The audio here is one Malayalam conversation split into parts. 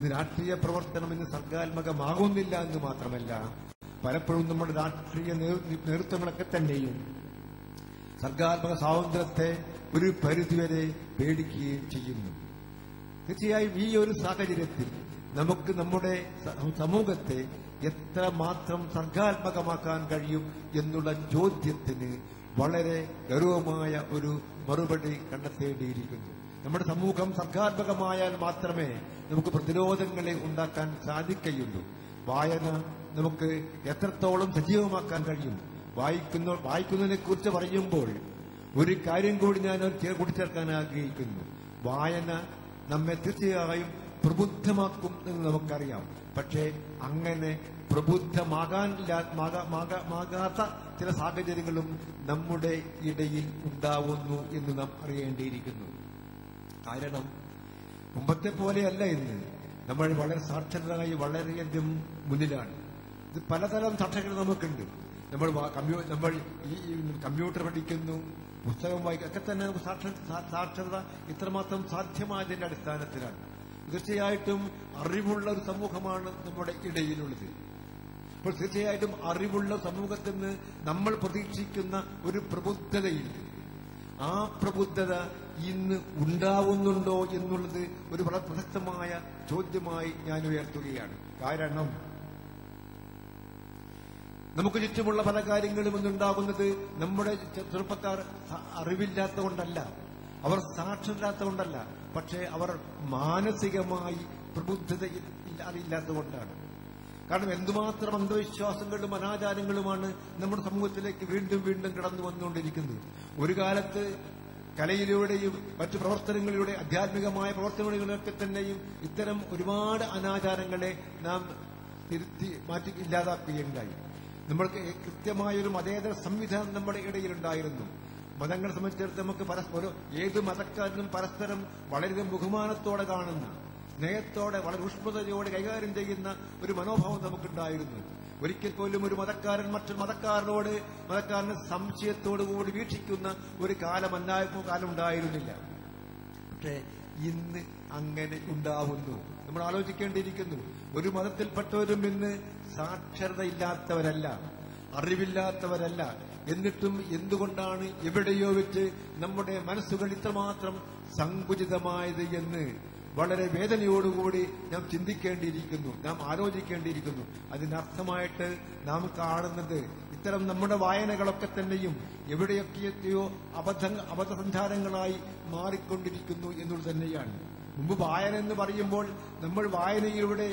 ഇത് രാഷ്ട്രീയ പ്രവർത്തനം ഇന്ന് സർഗാത്മകമാകുന്നില്ല എന്ന് മാത്രമല്ല പലപ്പോഴും നമ്മുടെ രാഷ്ട്രീയ നേതൃ- നേതൃത്വങ്ങളൊക്കെ തന്നെയും സർഗാത്മക സ്വാതന്ത്ര്യത്തെ ഒരു പരിധിവരെ പേടിക്കുകയും ചെയ്യുന്നു തീർച്ചയായും ഈ ഒരു സാഹചര്യത്തിൽ നമുക്ക് നമ്മുടെ സ- സമൂഹത്തെ എത്രമാത്രം സർഗാത്മകമാക്കാൻ കഴിയും എന്നുള്ള ചോദ്യത്തിന് വളരെ ഗൗരവമായ ഒരു മറുപടി കണ്ടെത്തേണ്ടിയിരിക്കുന്നു നമ്മുടെ സമൂഹം സർഗാത്മകമായാൽ മാത്രമേ നമുക്ക് പ്രതിരോധങ്ങളെ ഉണ്ടാക്കാൻ സാധിക്കുകയുള്ളൂ വായന നമുക്ക് എത്രത്തോളം സജീവമാക്കാൻ കഴിയും വായിക്കുന്ന വായിക്കുന്നതിനെ കുറിച്ച് പറയുമ്പോൾ ഒരു കാര്യം കൂടി ഞാൻ ചേ- കൂട്ടിച്ചേർക്കാൻ ആഗ്രഹിക്കുന്നു വായന നമ്മെ തീർച്ചയായും പ്രബുദ്ധമാക്കും എന്ന് നമുക്കറിയാം പക്ഷേ അങ്ങനെ പ്രബുദ്ധമാകാനില്ലാ- മാകാ- മാകാ- മാകാത്ത ചില സാഹചര്യങ്ങളും നമ്മുടെ ഇടയിൽ ഉണ്ടാവുന്നു എന്ന് നാം അറിയേണ്ടിയിരിക്കുന്നു കാരണം മുമ്പത്തെ പോലെയല്ല ഇന്ന് നമ്മൾ വളരെ സാക്ഷരരായി വളരെയധികം മുന്നിലാണ് ഇത് പലതരം സാക്ഷരത നമുക്കുണ്ട് നമ്മൾ വാ- കമ്പ്യൂ നമ്മൾ ഈ ഈ കമ്പ്യൂട്ടർ പഠിക്കുന്നു പുസ്തകം വായിക്കുക ഒക്കെ തന്നെ നമുക്ക് സാക്ഷര- സാ- സാക്ഷരത ഇത്രമാത്രം സാധ്യമായതിന്റെ അടിസ്ഥാനത്തിലാണ് തീർച്ചയായിട്ടും അറിവുള്ള ഒരു സമൂഹമാണ് നമ്മുടെ ഇടയിലുള്ളത് അപ്പോൾ തീർച്ചയായിട്ടും അറിവുള്ള സമൂഹത്തിൽ നിന്ന് നമ്മൾ പ്രതീക്ഷിക്കുന്ന ഒരു പ്രബുദ്ധതയില്ല ആ പ്രബുദ്ധത ഇന്ന് ഉണ്ടാവുന്നുണ്ടോ എന്നുള്ളത് ഒരു വളരെ പ്രസക്തമായ ചോദ്യമായി ഞാൻ ഉയർത്തുകയാണ് കാരണം നമുക്ക് ചുറ്റുമുള്ള പല കാര്യങ്ങളും ഇന്നുണ്ടാകുന്നത് നമ്മുടെ ചെ- ചെറുപ്പക്കാർ സ- അറിവില്ലാത്തതുകൊണ്ടല്ല അവർ സാക്ഷരരാത്തതുകൊണ്ടല്ല പക്ഷേ അവർ മാനസികമായി പ്രബുദ്ധത അറിയില്ലാത്തതുകൊണ്ടാണ് കാരണം എന്തുമാത്രം അന്ധവിശ്വാസങ്ങളും അനാചാരങ്ങളുമാണ് നമ്മുടെ സമൂഹത്തിലേക്ക് വീണ്ടും വീണ്ടും കടന്നു വന്നുകൊണ്ടിരിക്കുന്നത് ഒരു കാലത്ത് കലയിലൂടെയും മറ്റു പ്രവർത്തനങ്ങളിലൂടെ ആധ്യാത്മികമായ പ്രവർത്തനങ്ങളിലൊക്കെ തന്നെയും ഇത്തരം ഒരുപാട് അനാചാരങ്ങളെ നാം തിരുത്തി മാറ്റി ഇല്ലാതാക്കുകയുണ്ടായി നമ്മൾക്ക് കൃത്യമായൊരു മതേതര സംവിധാനം നമ്മുടെ ഇടയിലുണ്ടായിരുന്നു മതങ്ങളെ സംബന്ധിച്ചിടത്ത് നമുക്ക് പരസ്പരം ഏത് മതക്കാരനും പരസ്പരം വളരെ ബഹുമാനത്തോടെ കാണുന്ന സ്നേഹത്തോടെ വളരെ ഊഷ്മതയോടെ കൈകാര്യം ചെയ്യുന്ന ഒരു മനോഭാവം നമുക്കുണ്ടായിരുന്നു ഒരിക്കൽ പോലും ഒരു മതക്കാരൻ മറ്റൊരു മതക്കാരനോട് മതക്കാരനെ സംശയത്തോടുകൂടി വീക്ഷിക്കുന്ന ഒരു കാലമല്ലായ്മ കാലം ഉണ്ടായിരുന്നില്ല പക്ഷേ ഇന്ന് അങ്ങനെ ഉണ്ടാവുന്നു നമ്മൾ ആലോചിക്കേണ്ടിയിരിക്കുന്നു ഒരു മതത്തിൽപ്പെട്ടവരും ഇന്ന് സാക്ഷരതയില്ലാത്തവരല്ല അറിവില്ലാത്തവരല്ല എന്നിട്ടും എന്തുകൊണ്ടാണ് എവിടെയോ വെച്ച് നമ്മുടെ മനസ്സുകൾ ഇത്രമാത്രം സങ്കുചിതമായത് എന്ന് വളരെ വേദനയോടുകൂടി നാം ചിന്തിക്കേണ്ടിയിരിക്കുന്നു നാം ആലോചിക്കേണ്ടിയിരിക്കുന്നു അതിനർത്ഥമായിട്ട് നാം കാണുന്നത് ഇത്തരം നമ്മുടെ വായനകളൊക്കെ തന്നെയും എവിടെയൊക്കെയോ അബദ്ധ അബദ്ധസഞ്ചാരങ്ങളായി മാറിക്കൊണ്ടിരിക്കുന്നു എന്നുള്ളത് തന്നെയാണ് മുമ്പ് വായന എന്ന് പറയുമ്പോൾ നമ്മൾ വായനയിലൂടെ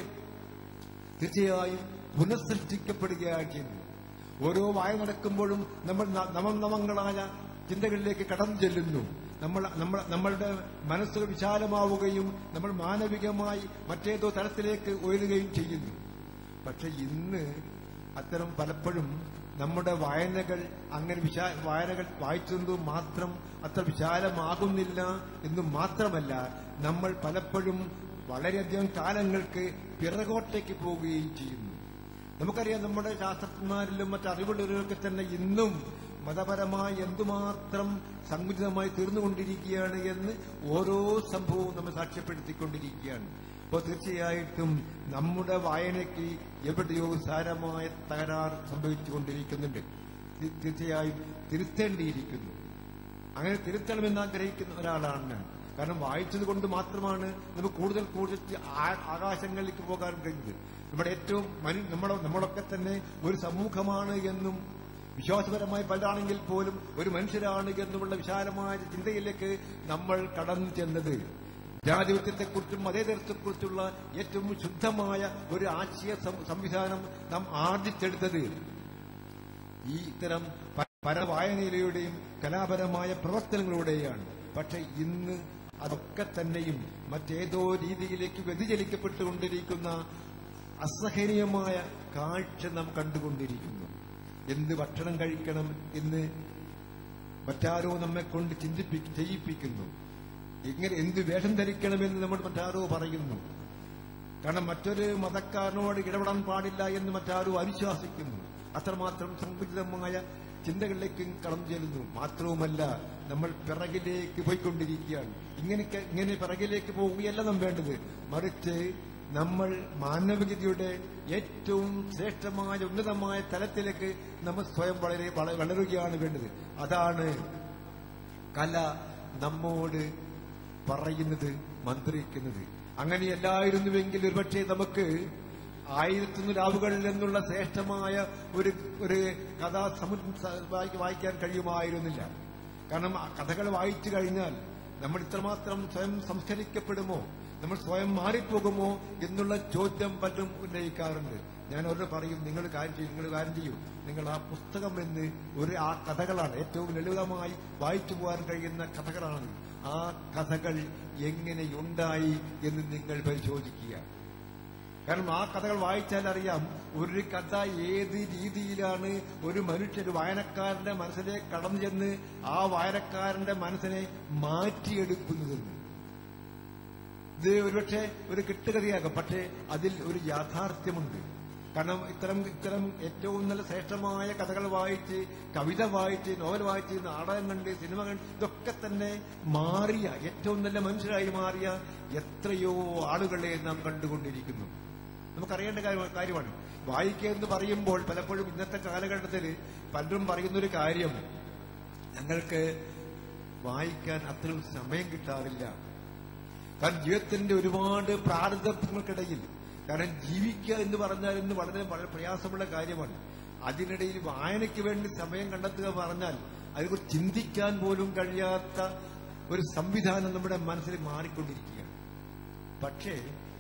തീർച്ചയായും പുനഃസൃഷ്ടിക്കപ്പെടുകയാണ് ചെയ്യുന്നത് ഓരോ വായ നടക്കുമ്പോഴും നമ്മൾ ന- നവനവങ്ങളായ ചിന്തകളിലേക്ക് കടന്നു ചെല്ലുന്നു നമ്മൾ നമ്മൾ നമ്മളുടെ മനസ്സുകൾ വിശാലമാവുകയും നമ്മൾ മാനവികമായി മറ്റേതോ തലത്തിലേക്ക് ഉയരുകയും ചെയ്യുന്നു പക്ഷെ ഇന്ന് അത്തരം പലപ്പോഴും നമ്മുടെ വായനകൾ അങ്ങനെ വിശാ വായനകൾ വായിച്ചത് മാത്രം അത്ര വിശാലമാകുന്നില്ല എന്ന് മാത്രമല്ല നമ്മൾ പലപ്പോഴും വളരെയധികം കാലങ്ങൾക്ക് പിറകോട്ടേക്ക് പോവുകയും ചെയ്യുന്നു നമുക്കറിയാം നമ്മുടെ ശാസ്ത്രജ്ഞന്മാരിലും മറ്റ് അറിവുള്ളവരൊക്കെ തന്നെ ഇന്നും മതപരമായി എന്തുമാത്രം സങ്കുചിതമായി തീർന്നുകൊണ്ടിരിക്കുകയാണ് എന്ന് ഓരോ സംഭവവും നമ്മെ സാക്ഷ്യപ്പെടുത്തിക്കൊണ്ടിരിക്കുകയാണ് അപ്പോൾ തീർച്ചയായിട്ടും നമ്മുടെ വായനയ്ക്ക് എവിടെയോ സാരമായ തകരാർ സംഭവിച്ചുകൊണ്ടിരിക്കുന്നുണ്ട് തീ- തീർച്ചയായും തിരുത്തേണ്ടിയിരിക്കുന്നു അങ്ങനെ തിരുത്തണമെന്ന് ആഗ്രഹിക്കുന്ന ഒരാളാണ് ഞാൻ കാരണം വായിച്ചത് കൊണ്ട് മാത്രമാണ് നമുക്ക് കൂടുതൽ കൂടുതൽ ആ- ആകാശങ്ങളിലേക്ക് പോകാൻ കഴിയുന്നത് നമ്മുടെ ഏറ്റവും മനു നമ്മളെ നമ്മളൊക്കെ തന്നെ ഒരു സമൂഹമാണ് എന്നും വിശ്വാസപരമായി പലരാണെങ്കിൽ പോലും ഒരു മനുഷ്യരാണ് എന്നുമുള്ള വിശാലമായ ചിന്തയിലേക്ക് നമ്മൾ കടന്നു ചെന്നത് ജനാധിപത്യത്തെക്കുറിച്ചും മതേതരത്തെക്കുറിച്ചുള്ള ഏറ്റവും ശുദ്ധമായ ഒരു ആശയ സം- സംവിധാനം നാം ആർജിച്ചെടുത്തത് ഈ ഇത്തരം പ- പരവായനയിലൂടെയും കലാപരമായ പ്രവർത്തനങ്ങളിലൂടെയാണ് പക്ഷെ ഇന്ന് അതൊക്കെ തന്നെയും മറ്റേതോ രീതിയിലേക്ക് വ്യതിചലിക്കപ്പെട്ടുകൊണ്ടിരിക്കുന്ന അസഹനീയമായ കാഴ്ച നാം കണ്ടുകൊണ്ടിരിക്കുന്നു എന്ത് ഭക്ഷണം കഴിക്കണം എന്ന് മറ്റാരോ നമ്മെ കൊണ്ട് ചിന്തിപ്പി ചെയ്യിപ്പിക്കുന്നു എങ്ങനെ എന്ത് വേഷം ധരിക്കണമെന്ന് നമ്മൾ മറ്റാരോ പറയുന്നു കാരണം മറ്റൊരു മതക്കാരനോട് ഇടപെടാൻ പാടില്ല എന്ന് മറ്റാരോ അനുശാസിക്കുന്നു അത്രമാത്രം സങ്കുചിതമായ ചിന്തകളിലേക്ക് കടന്നു ചെല്ലുന്നു മാത്രവുമല്ല നമ്മൾ പിറകിലേക്ക് പോയിക്കൊണ്ടിരിക്കുകയാണ് ഇങ്ങനെ ഇങ്ങനെ പിറകിലേക്ക് പോവുകയല്ല നാം വേണ്ടത് മറിച്ച് നമ്മൾ മാനവികതയുടെ ഏറ്റവും ശ്രേഷ്ഠമായ ഉന്നതമായ തലത്തിലേക്ക് നമ്മൾ സ്വയം വളരെ വള- വളരുകയാണ് വേണ്ടത് അതാണ് കല നമ്മോട് പറയുന്നത് മന്ത്രിക്കുന്നത് അങ്ങനെയല്ലായിരുന്നുവെങ്കിൽ ഒരുപക്ഷെ നമുക്ക് ആയിരത്തൊന്ന് രാവുകളിൽ നിന്നുള്ള ശ്രേഷ്ഠമായ ഒരു ഒരു കഥ സമു വായി- വായിക്കാൻ കഴിയുമായിരുന്നില്ല കാരണം ആ കഥകൾ വായിച്ചു കഴിഞ്ഞാൽ നമ്മൾ ഇത്രമാത്രം സ്വയം സംസ്കരിക്കപ്പെടുമോ നമ്മൾ സ്വയം മാറിപ്പോകുമോ എന്നുള്ള ചോദ്യം പലരും ഉന്നയിക്കാറുണ്ട് ഞാൻ അവരോട് പറയും നിങ്ങൾ കാര്യം ചെയ്യും നിങ്ങൾ കാര്യം ചെയ്യൂ നിങ്ങൾ ആ പുസ്തകം എന്ന് ഒരു ആ കഥകളാണ് ഏറ്റവും ലളിതമായി വായിച്ചു പോകാൻ കഴിയുന്ന കഥകളാണ് ആ കഥകൾ എങ്ങനെയുണ്ടായി എന്ന് നിങ്ങൾ പരിശോധിക്കുക കാരണം ആ കഥകൾ വായിച്ചാൽ അറിയാം ഒരു കഥ ഏത് രീതിയിലാണ് ഒരു മനുഷ്യൻ ഒരു വായനക്കാരന്റെ മനസ്സിലേക്ക് കടന്നു ചെന്ന് ആ വായനക്കാരന്റെ മനസ്സിനെ മാറ്റിയെടുക്കുന്നതെന്ന് ഇത് ഒരുപക്ഷെ ഒരു കെട്ടുകഥയാകാം പക്ഷേ അതിൽ ഒരു യാഥാർത്ഥ്യമുണ്ട് കാരണം ഇത്തരം ഇത്തരം ഏറ്റവും നല്ല ശ്രേഷ്ഠമായ കഥകൾ വായിച്ച് കവിത വായിച്ച് നോവൽ വായിച്ച് നാടകം കണ്ട് സിനിമ കണ്ട് ഇതൊക്കെ തന്നെ മാറിയ ഏറ്റവും നല്ല മനുഷ്യരായി മാറിയ എത്രയോ ആളുകളെ നാം കണ്ടുകൊണ്ടിരിക്കുന്നു നമുക്കറിയേണ്ട കാര്യം- കാര്യമാണ് വായിക്കുക എന്ന് പറയുമ്പോൾ പലപ്പോഴും ഇന്നത്തെ കാലഘട്ടത്തിൽ പലരും പറയുന്നൊരു കാര്യം ഞങ്ങൾക്ക് വായിക്കാൻ അത്രയും സമയം കിട്ടാറില്ല കാരണം ജീവിതത്തിന്റെ ഒരുപാട് പ്രാരബ്ധങ്ങൾക്കിടയിൽ കാരണം ജീവിക്കുക എന്ന് പറഞ്ഞാൽ ഇന്ന് വളരെ വളരെ പ്രയാസമുള്ള കാര്യമാണ് അതിനിടയിൽ വായനയ്ക്ക് വേണ്ടി സമയം കണ്ടെത്തുക പറഞ്ഞാൽ അതിനെക്കുറിച്ച് ചിന്തിക്കാൻ പോലും കഴിയാത്ത ഒരു സംവിധാനം നമ്മുടെ മനസ്സിൽ മാറിക്കൊണ്ടിരിക്കുകയാണ് പക്ഷേ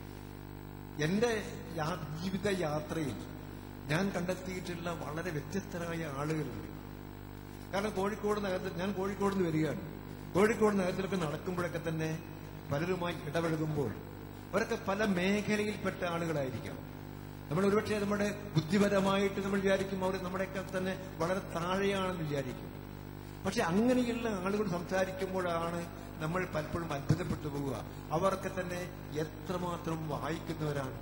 എന്റെ യാ- ജീവിത യാത്രയിൽ ഞാൻ കണ്ടെത്തിയിട്ടുള്ള വളരെ വ്യത്യസ്തരായ ആളുകളുണ്ട് കാരണം കോഴിക്കോട് നഗരത്തിൽ ഞാൻ കോഴിക്കോട് നിന്ന് വരികയാണ് കോഴിക്കോട് നഗരത്തിലൊക്കെ നടക്കുമ്പോഴൊക്കെ തന്നെ പലരുമായി ഇടപഴകുമ്പോൾ അവരൊക്കെ പല മേഖലയിൽപ്പെട്ട ആളുകളായിരിക്കാം നമ്മൾ ഒരുപക്ഷെ നമ്മുടെ ബുദ്ധിപരമായിട്ട് നമ്മൾ വിചാരിക്കും അവർ നമ്മുടെയൊക്കെ തന്നെ വളരെ താഴെയാണെന്ന് വിചാരിക്കും പക്ഷെ അങ്ങനെയുള്ള ആളുകൾ സംസാരിക്കുമ്പോഴാണ് നമ്മൾ പലപ്പോഴും അത്ഭുതപ്പെട്ടു പോവുക അവർക്ക് തന്നെ എത്രമാത്രം വായിക്കുന്നവരാണ്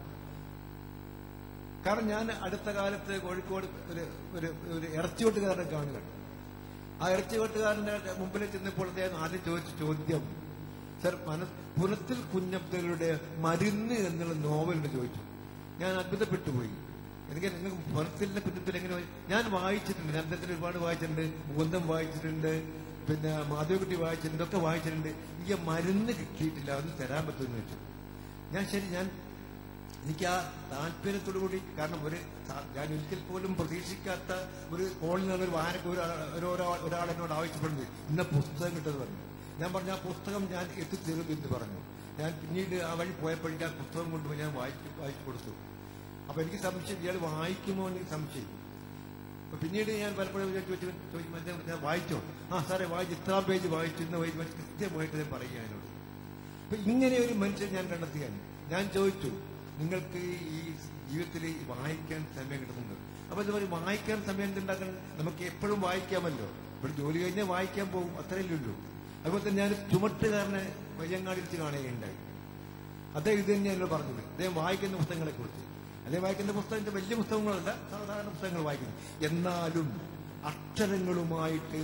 കാരണം ഞാൻ അടുത്ത കാലത്ത് കോഴിക്കോട് ഒരു ഒരു ഒരു ഇറച്ചിവെട്ടുകാരനെ കാണുക ആ ഇറച്ചിവെട്ടുകാരന്റെ മുമ്പിൽ ചെന്നപ്പോൾ അദ്ദേഹം ആദ്യം ചോദിച്ച ചോദ്യം സർ മന പുനത്തിൽ കുഞ്ഞബ്ദകളുടെ മരുന്ന് എന്നുള്ള നോവലിന് ചോദിച്ചു ഞാൻ അത്ഭുതപ്പെട്ടു പോയി എനിക്ക് നിങ്ങൾക്ക് പുനത്തിലിന്റെ പിന്നത്തിൽ എങ്ങനെ വായി- ഞാൻ വായിച്ചിട്ടുണ്ട് ഞാൻ അദ്ദേഹത്തിന് ഒരുപാട് വായിച്ചിട്ടുണ്ട് മുകുന്ദം വായിച്ചിട്ടുണ്ട് പിന്നെ മാധവക്കുട്ടി വായിച്ചിട്ടുണ്ട് ഒക്കെ വായിച്ചിട്ടുണ്ട് എനിക്ക് ആ മരുന്ന് കിട്ടിയിട്ടില്ല അതൊന്ന് തരാൻ പറ്റുമെന്ന് വെച്ചു ഞാൻ ശരി ഞാൻ എനിക്ക് ആ താല്പര്യത്തോടു കൂടി കാരണം ഒരു സാ- ഞാൻ ഒരിക്കൽ പോലും പ്രതീക്ഷിക്കാത്ത ഒരു കോളിൽ നിന്ന് ഒരു വായനക്ക് ഒരു ആൾ- ഒരു- ഒരാൾ- ഒരാൾ എന്നോട് ആവശ്യപ്പെടുന്നത് ഇന്ന പുസ്തകം കിട്ടുമെന്ന് പറഞ്ഞു ഞാൻ പറഞ്ഞു ആ പുസ്തകം ഞാൻ എത്തിത്തരും എന്ന് പറഞ്ഞു ഞാൻ പിന്നീട് ആ വഴി പോയപ്പോഴേക്കും ആ പുസ്തകം കൊണ്ടുപോയി ഞാൻ വായിച്ചു വായിച്ചു കൊടുത്തു അപ്പൊ എനിക്ക് സംശയം ഇയാൾ വായിക്കുമോ എന്ന് എനിക്ക് സംശയം അപ്പൊ പിന്നീട് ഞാൻ പലപ്പോഴും വിചാരിച്ചു വെച്ച് ചോദിക്കും അദ്ദേഹം ഞാൻ വായിച്ചോ ആ സാറേ വായിച്ചു ഇത്രാം പേജ് വായിച്ചു ഇന്ന പേജ് വായിച്ചു കൃത്യമായിട്ട് ഞാൻ പറയുക എന്നോട് അപ്പൊ ഇങ്ങനെ ഒരു മനുഷ്യൻ ഞാൻ കണ്ടെത്തുകയാണ് ഞാൻ ചോദിച്ചു നിങ്ങൾക്ക് ഈ ജീവിതത്തിൽ ഈ വായിക്കാൻ സമയം കിട്ടുന്നുണ്ട് അപ്പൊ ഇത് പറയും വായിക്കാൻ സമയം ഉണ്ടാക്കാൻ നമുക്ക് എപ്പോഴും വായിക്കാമല്ലോ ഇവിടെ ജോലി കഴിഞ്ഞാൽ വായിക്കാൻ പോകും അത്രയല്ലേ ഉള്ളൂ അതുപോലെ തന്നെ ഞാൻ ചുമട്ടുകാരനെ വയ്യങ്ങാടി വെച്ച് കാണുകയുണ്ടായി അദ്ദേഹം ഇത് തന്നെയാണ് എന്നോട് പറഞ്ഞത് അദ്ദേഹം വായിക്കുന്ന പുസ്തകങ്ങളെ കുറിച്ച് അദ്ദേഹം വായിക്കുന്ന പുസ്തകത്തിന്റെ വലിയ പുസ്തകങ്ങളല്ല സാധാരണ പുസ്തകങ്ങൾ വായിക്കുന്നു എന്നാലും അക്ഷരങ്ങളുമായിട്ട്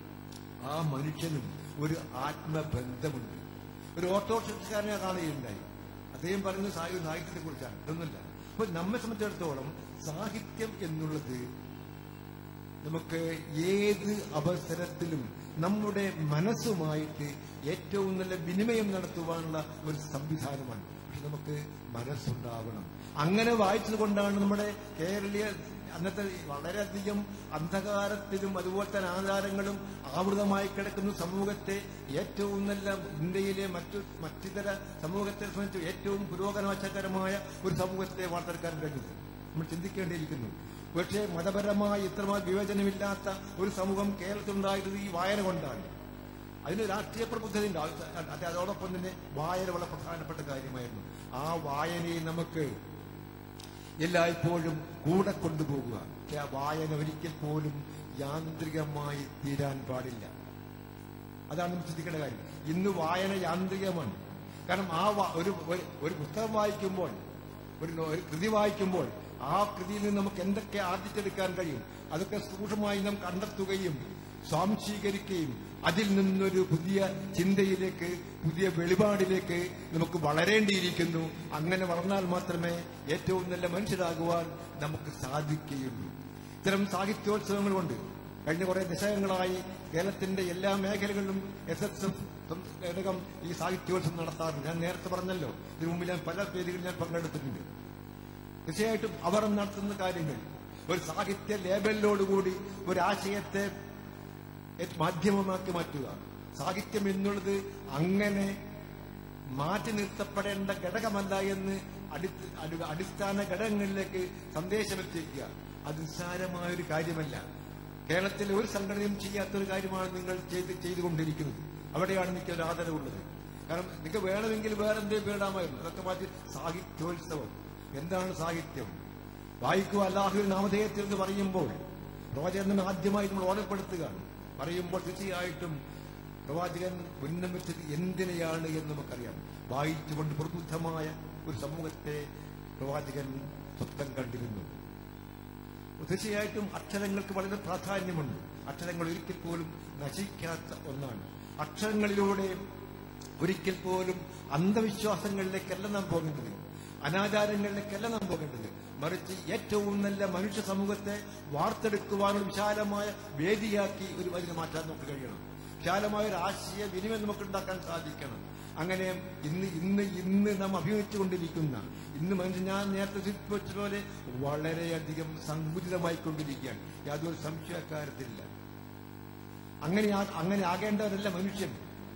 ആ മനുഷ്യനും ഒരു ആത്മബന്ധമുണ്ട് ഒരു ഓട്ടോറിക്ഷക്കാരനെ കാണുകയുണ്ടായി അദ്ദേഹം പറയുന്നത് സാഹിത്യ സാഹിത്യത്തെ കുറിച്ചാണ് ഇതൊന്നുമില്ല അപ്പൊ നമ്മെ സംബന്ധിച്ചിടത്തോളം സാഹിത്യം എന്നുള്ളത് നമുക്ക് ഏത് അവസരത്തിലും നമ്മുടെ മനസ്സുമായിട്ട് ഏറ്റവും നല്ല വിനിമയം നടത്തുവാനുള്ള ഒരു സംവിധാനമാണ് പക്ഷെ നമുക്ക് മനസ്സുണ്ടാവണം അങ്ങനെ വായിച്ചത് കൊണ്ടാണ് നമ്മുടെ കേരളീയ അന്നത്തെ വളരെയധികം അന്ധകാരത്തിലും അതുപോലെ തന്നെ ആചാരങ്ങളും ആവൃതമായി കിടക്കുന്ന സമൂഹത്തെ ഏറ്റവും നല്ല ഇന്ത്യയിലെ മറ്റു മറ്റിതര സമൂഹത്തെ സംബന്ധിച്ച് ഏറ്റവും പുരോഗമനകരമായ ഒരു സമൂഹത്തെ വാർത്തെടുക്കാൻ കഴിഞ്ഞത് നമ്മൾ ചിന്തിക്കേണ്ടിയിരിക്കുന്നു പക്ഷേ മതപരമായ ഇത്രമാത്രം വിവേചനമില്ലാത്ത ഒരു സമൂഹം കേരളത്തിലുണ്ടായിരുന്നത് ഈ വായന കൊണ്ടാണ് അതിന് രാഷ്ട്രീയ പ്രബുദ്ധതയുണ്ട് അത് അത് അതോടൊപ്പം തന്നെ വായന വളരെ പ്രധാനപ്പെട്ട കാര്യമായിരുന്നു ആ വായനയെ നമുക്ക് എല്ലായ്പ്പോഴും കൂടെ കൊണ്ടുപോകുക പക്ഷെ ആ വായന ഒരിക്കൽ പോലും യാന്ത്രികമായി തീരാൻ പാടില്ല അതാണ് നമ്മൾ ചിന്തിക്കേണ്ട കാര്യം ഇന്ന് വായന യാന്ത്രികമാണ് കാരണം ആ വാ- ഒരു ഒരു- ഒരു പുസ്തകം വായിക്കുമ്പോൾ ഒരു നോ- ഒരു കൃതി വായിക്കുമ്പോൾ ആ കൃതിയിൽ നിന്ന് നമുക്ക് എന്തൊക്കെ ആർജിച്ചെടുക്കാൻ കഴിയും അതൊക്കെ സൂക്ഷ്മമായി നാം കണ്ടെത്തുകയും സ്വാംശീകരിക്കുകയും അതിൽ നിന്നൊരു പുതിയ ചിന്തയിലേക്ക് പുതിയ വെളിപാടിലേക്ക് നമുക്ക് വളരേണ്ടിയിരിക്കുന്നു അങ്ങനെ വളർന്നാൽ മാത്രമേ ഏറ്റവും നല്ല മനുഷ്യരാകുവാൻ നമുക്ക് സാധിക്കുകയുള്ളൂ ഇത്തരം സാഹിത്യോത്സവങ്ങളുണ്ട് കഴിഞ്ഞ കുറെ ദശകങ്ങളായി കേരളത്തിന്റെ എല്ലാ മേഖലകളിലും എസ് എസ് എഫ് ഘടകം ഈ സാഹിത്യോത്സവം നടത്താറുണ്ട് ഞാൻ നേരത്തെ പറഞ്ഞല്ലോ ഇതിനു മുമ്പ് ഞാൻ പല പേരുകളിൽ ഞാൻ പങ്കെടുത്തിട്ടുണ്ട് തീർച്ചയായിട്ടും അവർ നടത്തുന്ന കാര്യങ്ങൾ ഒരു സാഹിത്യ ലേബലിനോടുകൂടി ഒരു ആശയത്തെ ഏറ്റവും മാധ്യമമാക്കി മാറ്റുക സാഹിത്യം എന്നുള്ളത് അങ്ങനെ മാറ്റി നിർത്തപ്പെടേണ്ട ഘടകമല്ല എന്ന് അടി- അടി- അടിസ്ഥാന ഘടകങ്ങളിലേക്ക് സന്ദേശമെത്തിക്കുക അത് നിസ്സാരമായ ഒരു കാര്യമല്ല കേരളത്തിലെ ഒരു സംഘടനയും ചെയ്യാത്തൊരു കാര്യമാണ് നിങ്ങൾ ചെയ്ത് ചെയ്തുകൊണ്ടിരിക്കുന്നത് അവിടെയാണ് എനിക്ക് ഒരു ആദരവുള്ളത് കാരണം നിങ്ങൾക്ക് വേണമെങ്കിൽ വേറെ എന്തെങ്കിലും വേണ്ടാമായിരുന്നു അതൊക്കെ മാറ്റി സാഹിത്യോത്സവം എന്താണ് സാഹിത്യം വായിക്കുക അല്ലാഹുവിൻ നാമധേയത്തിൽ എന്ന് പറയുമ്പോൾ പ്രവാചകൻ ആദ്യമായി നമ്മൾ ഓർമ്മപ്പെടുത്തുകയാണ് പറയുമ്പോൾ തീർച്ചയായിട്ടും പ്രവാചകൻ ഉന്നം വെച്ചത് എന്തിനെയാണ് എന്ന് നമുക്കറിയാം വായിച്ചുകൊണ്ട് പ്രബുദ്ധമായ ഒരു സമൂഹത്തെ പ്രവാചകൻ സ്വപ്നം കണ്ടിരുന്നു തീർച്ചയായിട്ടും അക്ഷരങ്ങൾക്ക് വളരെ പ്രാധാന്യമുണ്ട് അക്ഷരങ്ങൾ ഒരിക്കൽ പോലും നശിക്കാത്ത ഒന്നാണ് അക്ഷരങ്ങളിലൂടെ ഒരിക്കൽ പോലും അന്ധവിശ്വാസങ്ങളിലേക്കല്ല നാം പോകേണ്ടത് അനാചാരങ്ങളിലേക്കല്ല നാം പോകേണ്ടത് മറിച്ച് ഏറ്റവും നല്ല മനുഷ്യ സമൂഹത്തെ വാർത്തെടുക്കുവാനുള്ള വിശാലമായ വേദിയാക്കി ഒരു അതിനെ മാറ്റാൻ നമുക്ക് കഴിയണം വിശാലമായ ഒരു ആശയ വിനിമയം നമുക്ക് ഉണ്ടാക്കാൻ സാധിക്കണം അങ്ങനെ ഇന്ന് ഇന്ന് ഇന്ന് നാം അഭിനയിച്ചുകൊണ്ടിരിക്കുന്ന ഇന്ന് മനുഷ്യൻ ഞാൻ നേരത്തെ സൂചിപ്പിച്ചതുപോലെ വളരെയധികം സങ്കുചിതമായിക്കൊണ്ടിരിക്കുകയാണ് യാതൊരു സംശയക്കാരത്തില്ല അങ്ങനെ ആ- അങ്ങനെ ആകേണ്ടവരല്ല മനുഷ്യൻ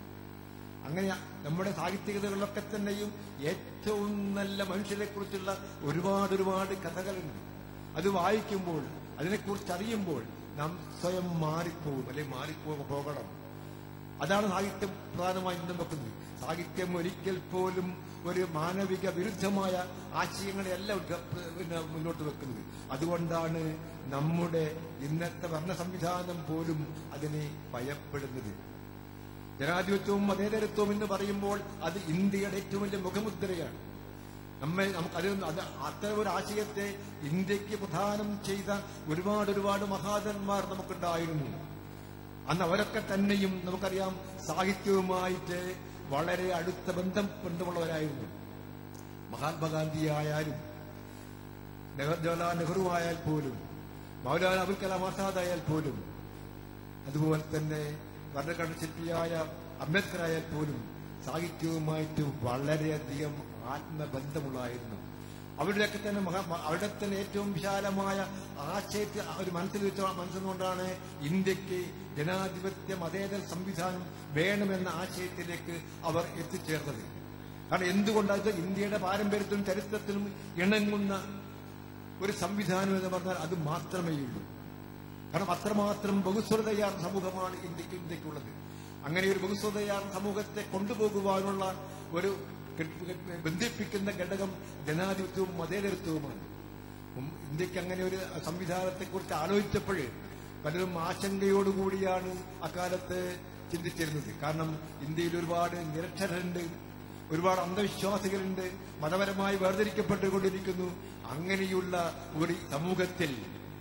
അങ്ങനെ നമ്മുടെ സാഹിത്യകതകളിലൊക്കെ തന്നെയും ഏറ്റവും നല്ല മനുഷ്യരെ കുറിച്ചുള്ള ഒരുപാട് ഒരുപാട് കഥകളുണ്ട് അത് വായിക്കുമ്പോൾ അതിനെക്കുറിച്ച് അറിയുമ്പോൾ നാം സ്വയം മാറിപ്പോകും അല്ലെങ്കിൽ മാറിപ്പോ പോകണം അതാണ് സാഹിത്യം പ്രധാനമായും ഇന്നും വെക്കുന്നത് സാഹിത്യം ഒരിക്കൽ പോലും ഒരു മാനവിക വിരുദ്ധമായ ആശയങ്ങളെയല്ല ഉദ്ധ- പിന്നെ മുന്നോട്ട് വെക്കുന്നത് അതുകൊണ്ടാണ് നമ്മുടെ ഇന്നത്തെ ഭരണ സംവിധാനം പോലും അതിനെ ഭയപ്പെടുന്നത് ജനാധിപത്യവും മതേതരത്വവും എന്ന് പറയുമ്പോൾ അത് ഇന്ത്യയുടെ ഏറ്റവും വലിയ മുഖമുദ്രയാണ് നമ്മെ നമുക്ക് അത് അത് അത്തരം ഒരു ആശയത്തെ ഇന്ത്യക്ക് പ്രധാനം ചെയ്ത ഒരുപാട് ഒരുപാട് മഹാതന്മാർ നമുക്കുണ്ടായിരുന്നു അന്ന് അവരൊക്കെ തന്നെയും നമുക്കറിയാം സാഹിത്യവുമായിട്ട് വളരെ അടുത്ത ബന്ധം ബന്ധമുള്ളവരായിരുന്നു മഹാത്മാഗാന്ധി ആയാലും നെഹ- ജവഹർലാൽ നെഹ്റു ആയാൽ പോലും മൗലാന അബുൽ കലാം ആസാദ് ആയാൽ പോലും അതുപോലെ തന്നെ ഭരണഘടന ശില്പിയായ അംബേദ്കർ ആയാൽ പോലും സാഹിത്യവുമായിട്ട് വളരെയധികം ആത്മബന്ധമുള്ളായിരുന്നു അവരുടെയൊക്കെ തന്നെ മഹാ മ- അവരുടെ തന്നെ ഏറ്റവും വിശാലമായ ആശയത്തെ ഒരു മനസ്സിൽ വെച്ച മനസ്സുകൊണ്ടാണ് ഇന്ത്യക്ക് ജനാധിപത്യ മതേതര സംവിധാനം വേണമെന്ന ആശയത്തിലേക്ക് അവർ എത്തിച്ചേർന്നത് കാരണം എന്തുകൊണ്ടത് ഇന്ത്യയുടെ പാരമ്പര്യത്തിലും ചരിത്രത്തിലും ഇണങ്ങുന്ന ഒരു സംവിധാനം എന്ന് പറഞ്ഞാൽ അത് മാത്രമേ ഉള്ളൂ കാരണം അത്രമാത്രം ബഹുസ്വരതയാർ സമൂഹമാണ് ഇന്ത്യക്ക് ഇന്ത്യക്കുള്ളത് അങ്ങനെ ഒരു ബഹുസ്വരതയാർ സമൂഹത്തെ കൊണ്ടുപോകുവാനുള്ള ഒരു കെ- ബന്ധിപ്പിക്കുന്ന ഘടകം ജനാധിപത്യവും മതേതരത്വവുമാണ് ഉം, ഇന്ത്യക്ക് അങ്ങനെ ഒരു സംവിധാനത്തെക്കുറിച്ച് ആലോചിച്ചപ്പോൾ പലരും ആശങ്കയോടുകൂടിയാണ് അക്കാലത്ത് ചിന്തിച്ചിരുന്നത് കാരണം ഇന്ത്യയിൽ ഒരുപാട് നിരക്ഷരരുണ്ട് ഒരുപാട് അന്ധവിശ്വാസികളുണ്ട് മതപരമായി വേർതിരിക്കപ്പെട്ടുകൊണ്ടിരിക്കുന്നു അങ്ങനെയുള്ള ഒരു സമൂഹത്തിൽ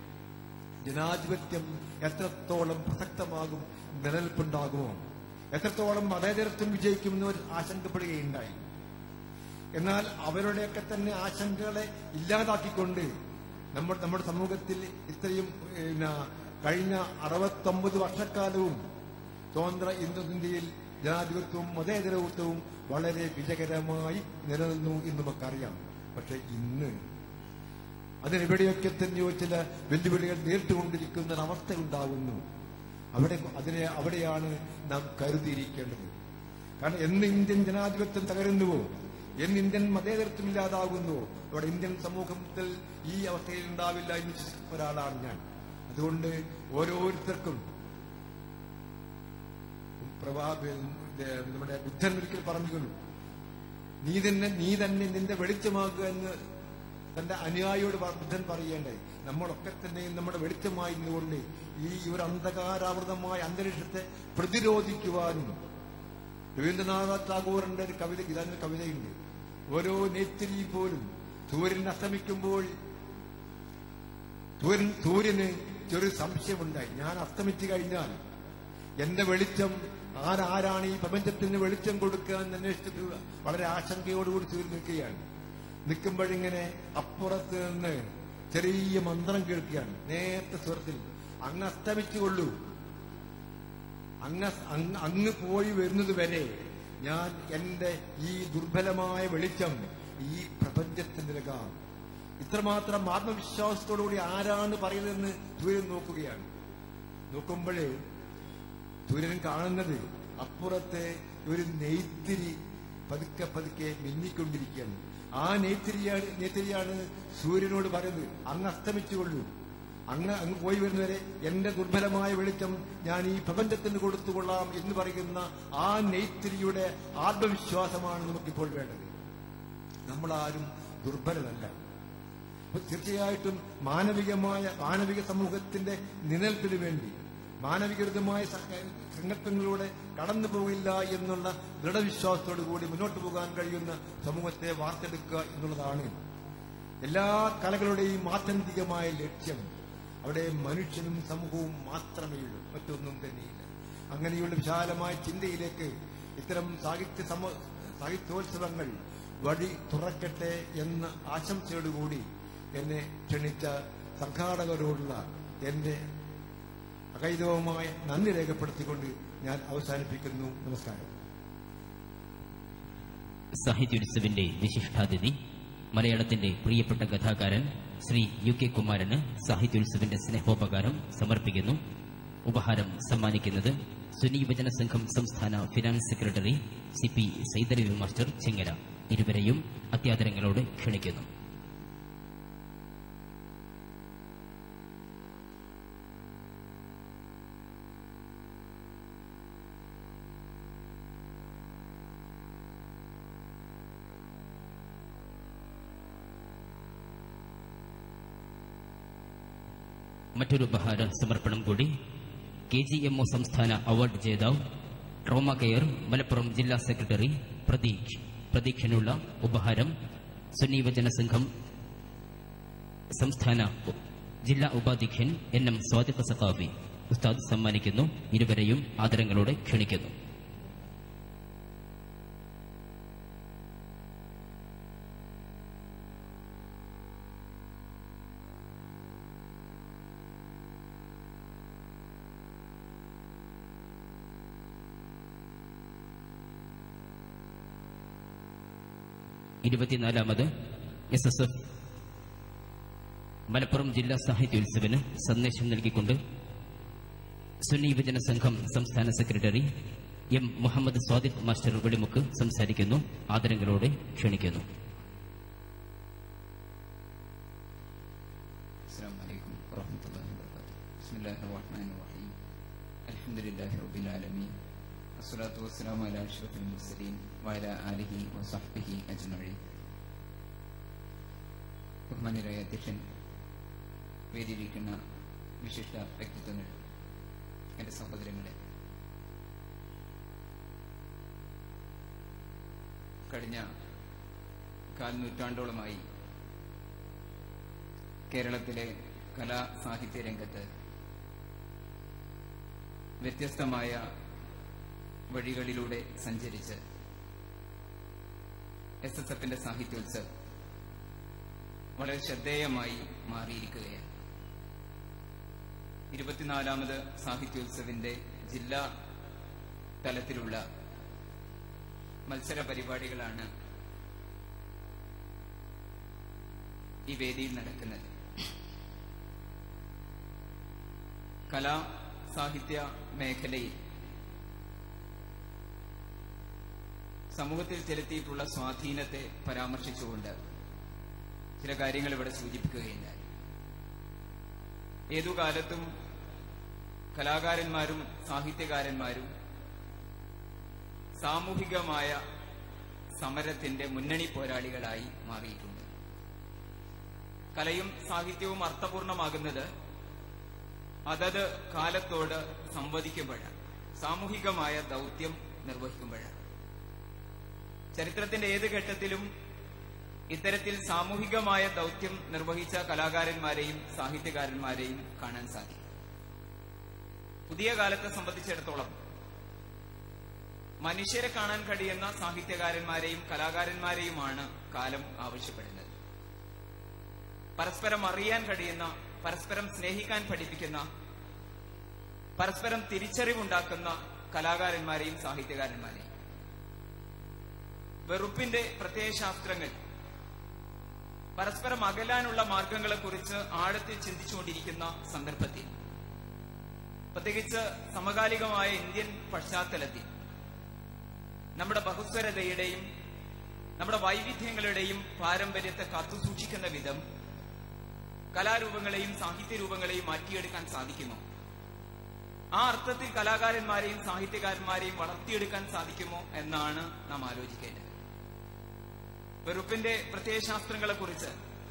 ജനാധിപത്യം എത്രത്തോളം പ്രസക്തമാകും നിലനിൽപ്പുണ്ടാകുമോ എത്രത്തോളം മതേതരത്വം വിജയിക്കുമെന്ന് അവർ ആശങ്കപ്പെടുകയുണ്ടായി എന്നാൽ അവരുടെയൊക്കെ തന്നെ ആശങ്കകളെ ഇല്ലാതാക്കിക്കൊണ്ട് നമ്മുടെ നമ്മുടെ സമൂഹത്തിൽ ഇത്രയും പിന്നെ കഴിഞ്ഞ അറുപത്തൊമ്പത് വർഷക്കാലവും സ്വതന്ത്ര ഇന്ത്യയിൽ ജനാധിപത്യവും മതേതരത്വവും വളരെ വിജയകരമായി നിലനിന്നു എന്ന് നമുക്കറിയാം പക്ഷെ ഇന്ന് അതിനെവിടെയൊക്കെ തന്നെയോ ചില വെല്ലുവിളികൾ നേരിട്ടുകൊണ്ടിരിക്കുന്ന ഒരവസ്ഥ ഉണ്ടാകുന്നു അവിടെ അതിനെ അവിടെയാണ് നാം കരുതിയിരിക്കേണ്ടത് കാരണം എന്ന് ഇന്ത്യൻ ജനാധിപത്യം തകരുന്നുവോ എന്ന് ഇന്ത്യൻ മതേതരത്വം ഇല്ലാതാകുന്നുവോ അവിടെ ഇന്ത്യൻ സമൂഹത്തിൽ ഈ അവസ്ഥയിൽ ഉണ്ടാവില്ല എന്ന് വിശ്വസിക്കുന്ന ഒരാളാണ് ഞാൻ അതുകൊണ്ട് ഓരോരുത്തർക്കും പ്രഭാ നമ്മുടെ ബുദ്ധൻ ഒരിക്കൽ പറഞ്ഞുകൊള്ളു നീ തന്നെ നീ തന്നെ നിന്റെ വെളിച്ചമാകുക എന്ന് തന്റെ അനുയായിയോട് പ- ബുദ്ധൻ പറയേണ്ടായി നമ്മളൊക്കെ തന്നെ നമ്മുടെ വെളിച്ചമായി നിന്നുകൊണ്ട് ഈ ഒരു അന്ധകാരാവൃതമായ അന്തരീക്ഷത്തെ പ്രതിരോധിക്കുവാനും രവീന്ദ്രനാഥ ടാഗോറിന്റെ ഒരു കവിത ഇതാനൊരു കവിതയുണ്ട് ഓരോ നെത്തിരി പോലും സൂര്യൻ അസ്തമിക്കുമ്പോൾ സൂര്യൻ സൂര്യന് ചെറിയ സംശയമുണ്ടായി ഞാൻ അസ്തമിച്ചു കഴിഞ്ഞാൽ എന്റെ വെളിച്ചം ആരാരാണ് ഈ പ്രപഞ്ചത്തിന് വെളിച്ചം കൊടുക്കുക എന്ന് അന്വേഷിച്ചിട്ട് വളരെ ആശങ്കയോടുകൂടി തീർന്നു നിൽക്കുകയാണ് നിൽക്കുമ്പോഴിങ്ങനെ അപ്പുറത്ത് നിന്ന് ചെറിയ മന്ത്രം കേൾക്കുകയാണ് നേരത്തെ സ്വരത്തിൽ അങ്ങ് അസ്തമിച്ചുകൊള്ളൂ അങ്ങ് അങ്ങ് അങ്ങ് പോയി വരുന്നത് വരെ ഞാൻ എന്റെ ഈ ദുർബലമായ വെളിച്ചം ഈ പ്രപഞ്ചത്തിന് നൽകാം ഇത്രമാത്രം ആത്മവിശ്വാസത്തോടുകൂടി ആരാണ് പറയുന്നതെന്ന് സൂര്യൻ നോക്കുകയാണ് നോക്കുമ്പോഴേ സൂര്യൻ കാണുന്നത് അപ്പുറത്തെ ഒരു നെയ്ത്തിരി പതുക്കെ പതുക്കെ മിന്നിക്കൊണ്ടിരിക്കുകയാണ് ആ നെയ്ത്തിരിയാണ് നെയ്ത്തിരിയാണ് സൂര്യനോട് പറയുന്നത് അങ്ങ് അസ്തമിച്ചുകൊള്ളൂ അങ്ങ് അങ്ങ് പോയി വരുന്നവരെ എന്റെ ദുർബലമായ വെളിച്ചം ഞാൻ ഈ പ്രപഞ്ചത്തിന് കൊടുത്തുകൊള്ളാം എന്ന് പറയുന്ന ആ നെയ്ത്തിരിയുടെ ആത്മവിശ്വാസമാണ് നമുക്കിപ്പോൾ വേണ്ടത് നമ്മളാരും ദുർബലരല്ല അപ്പൊ തീർച്ചയായിട്ടും മാനവികമായ മാനവിക സമൂഹത്തിന്റെ നിലനിൽപ്പിന് വേണ്ടി മാനവികൃതമായ സങ്കല്പങ്ങളിലൂടെ കടന്നു പോകില്ല എന്നുള്ള ദൃഢവിശ്വാസത്തോടു കൂടി മുന്നോട്ട് പോകാൻ കഴിയുന്ന സമൂഹത്തെ വാർത്തെടുക്കുക എന്നുള്ളതാണ് എല്ലാ കലകളുടെയും ആത്യന്തികമായ ലക്ഷ്യം അവിടെ മനുഷ്യനും സമൂഹവും മാത്രമേ ഉള്ളൂ മറ്റൊന്നും തന്നെയില്ല അങ്ങനെയുള്ള വിശാലമായ ചിന്തയിലേക്ക് ഇത്തരം സാഹിത്യ സമ സാഹിത്യോത്സവങ്ങൾ വഴി തുറക്കട്ടെ എന്ന ആശംസയോടുകൂടി എന്നെ ക്ഷണിച്ച സംഘാടകരോടുള്ള എന്റെ അകൈതവമായ നന്ദി രേഖപ്പെടുത്തിക്കൊണ്ട് ഞാൻ അവസാനിപ്പിക്കുന്നു നമസ്കാരം സാഹിത്യോത്സവിന്റെ വിശിഷ്ടാതിഥി മലയാളത്തിന്റെ പ്രിയപ്പെട്ട കഥാകാരൻ ശ്രീ യു കെ കുമാരന് സാഹിത്യോത്സവിന്റെ സ്നേഹോപകാരം സമർപ്പിക്കുന്നു ഉപഹാരം സമ്മാനിക്കുന്നത് സുനി യുവജന സംഘം സംസ്ഥാന ഫിനാൻസ് സെക്രട്ടറി സി പി സൈതരവി മാസ്റ്റർ ചെങ്ങര ഇരുവരെയും അത്യാദരങ്ങളോട് ക്ഷണിക്കുന്നു മറ്റൊരു ഉപഹാര സമർപ്പണം കൂടി കെ ജി എം ഒ സംസ്ഥാന അവാർഡ് ജേതാവ് ട്രോമ കെയർ മലപ്പുറം ജില്ലാ സെക്രട്ടറി പ്രതീക്ഷ് പ്രതീക്ഷനുള്ള ഉപഹാരം സുന്നി യുവജന സംഘം സംസ്ഥാന ഉ- ജില്ലാ ഉപാധ്യക്ഷൻ എൻ എം സ്വാദിഖ് സഖാഫി ഉസ്താദ് സമ്മാനിക്കുന്നു ഇരുവരെയും ആദരങ്ങളോടെ ക്ഷണിക്കുന്നു ഇരുപത്തിനാലാമത് എസ് എസ് എഫ് മലപ്പുറം ജില്ലാ സാഹിത്യോത്സവിന് സന്ദേശം നൽകിക്കൊണ്ട് സുന്നി യുവജന സംഘം സംസ്ഥാന secretary M Muhammad Sadiq master Vedimukku സംസാരിക്കുന്നു ആദരങ്ങളോടെ ക്ഷണിക്കുന്നു السلام عليكم ورحمة الله وبركاته بسم الله الرحمن الرحيم الحمد لله رب العالمين والصلاة والسلام على أشرف المرسلين وعلى آله وصحبه أجمعين ബഹുമാന്യരായ അധ്യക്ഷൻ വേദിയിരിക്കുന്ന വിശിഷ്ട വ്യക്തിത്വങ്ങൾ എൻ്റെ സഹോദരങ്ങളെ കഴിഞ്ഞ കാൽ നൂറ്റാണ്ടോളമായി കേരളത്തിലെ കലാ സാഹിത്യ രംഗത്ത് വ്യത്യസ്തമായ വഴികളിലൂടെ സഞ്ചരിച്ച് എസ് എസ് എഫിന്റെ സാഹിത്യോത്സവ് വളരെ ശ്രദ്ധേയമായി മാറിയിരിക്കുകയാണ് ഇരുപത്തിനാലാമത് സാഹിത്യോത്സവിന്റെ ജില്ലാ തലത്തിലുള്ള മത്സര പരിപാടികളാണ് ഈ വേദിയിൽ നടക്കുന്നത് കലാ സാഹിത്യ മേഖലയിൽ സമൂഹത്തിൽ ചെലുത്തിയിട്ടുള്ള സ്വാധീനത്തെ പരാമർശിച്ചുകൊണ്ട് ചില കാര്യങ്ങൾ ഇവിടെ സൂചിപ്പിക്കുകയുണ്ടായി ഏതു കാലത്തും കലാകാരന്മാരും സാഹിത്യകാരന്മാരും സാമൂഹികമായ സമരത്തിന്റെ മുന്നണി പോരാളികളായി മാറിയിട്ടുണ്ട് കലയും സാഹിത്യവും അർത്ഥപൂർണമാകുന്നത് അതത് കാലത്തോട് സംവദിക്കുമ്പോഴാണ് സാമൂഹികമായ ദൗത്യം നിർവഹിക്കുമ്പോഴാണ് ചരിത്രത്തിന്റെ ഏത് ഘട്ടത്തിലും ഇത്തരത്തിൽ സാമൂഹികമായ ദൗത്യം നിർവഹിച്ച കലാകാരന്മാരെയും സാഹിത്യകാരന്മാരെയും കാണാൻ സാധിക്കും പുതിയ കാലത്തെ സംബന്ധിച്ചിടത്തോളം മനുഷ്യരെ കാണാൻ കഴിയുന്ന സാഹിത്യകാരന്മാരെയും കലാകാരന്മാരെയുമാണ് കാലം ആവശ്യപ്പെടുന്നത് പരസ്പരം അറിയാൻ കഴിയുന്ന പരസ്പരം സ്നേഹിക്കാൻ പഠിപ്പിക്കുന്ന പരസ്പരം തിരിച്ചറിവുണ്ടാക്കുന്ന കലാകാരന്മാരെയും സാഹിത്യകാരന്മാരെയും വെറുപ്പിന്റെ പ്രത്യയശാസ്ത്രങ്ങൾ പരസ്പരം അകലാനുള്ള മാർഗങ്ങളെക്കുറിച്ച് ആഴത്തിൽ ചിന്തിച്ചുകൊണ്ടിരിക്കുന്ന സന്ദർഭത്തിൽ പ്രത്യേകിച്ച് സമകാലികമായ ഇന്ത്യൻ പശ്ചാത്തലത്തിൽ നമ്മുടെ ബഹുസ്വരതയുടെയും നമ്മുടെ വൈവിധ്യങ്ങളുടെയും പാരമ്പര്യത്തെ കാത്തുസൂക്ഷിക്കുന്ന വിധം കലാരൂപങ്ങളെയും സാഹിത്യരൂപങ്ങളെയും മാറ്റിയെടുക്കാൻ സാധിക്കുമോ ആ അർത്ഥത്തിൽ കലാകാരന്മാരെയും സാഹിത്യകാരന്മാരെയും വളർത്തിയെടുക്കാൻ സാധിക്കുമോ എന്നാണ് നാം ആലോചിക്കേണ്ടത് വെറുപ്പിന്റെ പ്രത്യയശാസ്ത്രങ്ങളെക്കുറിച്ച്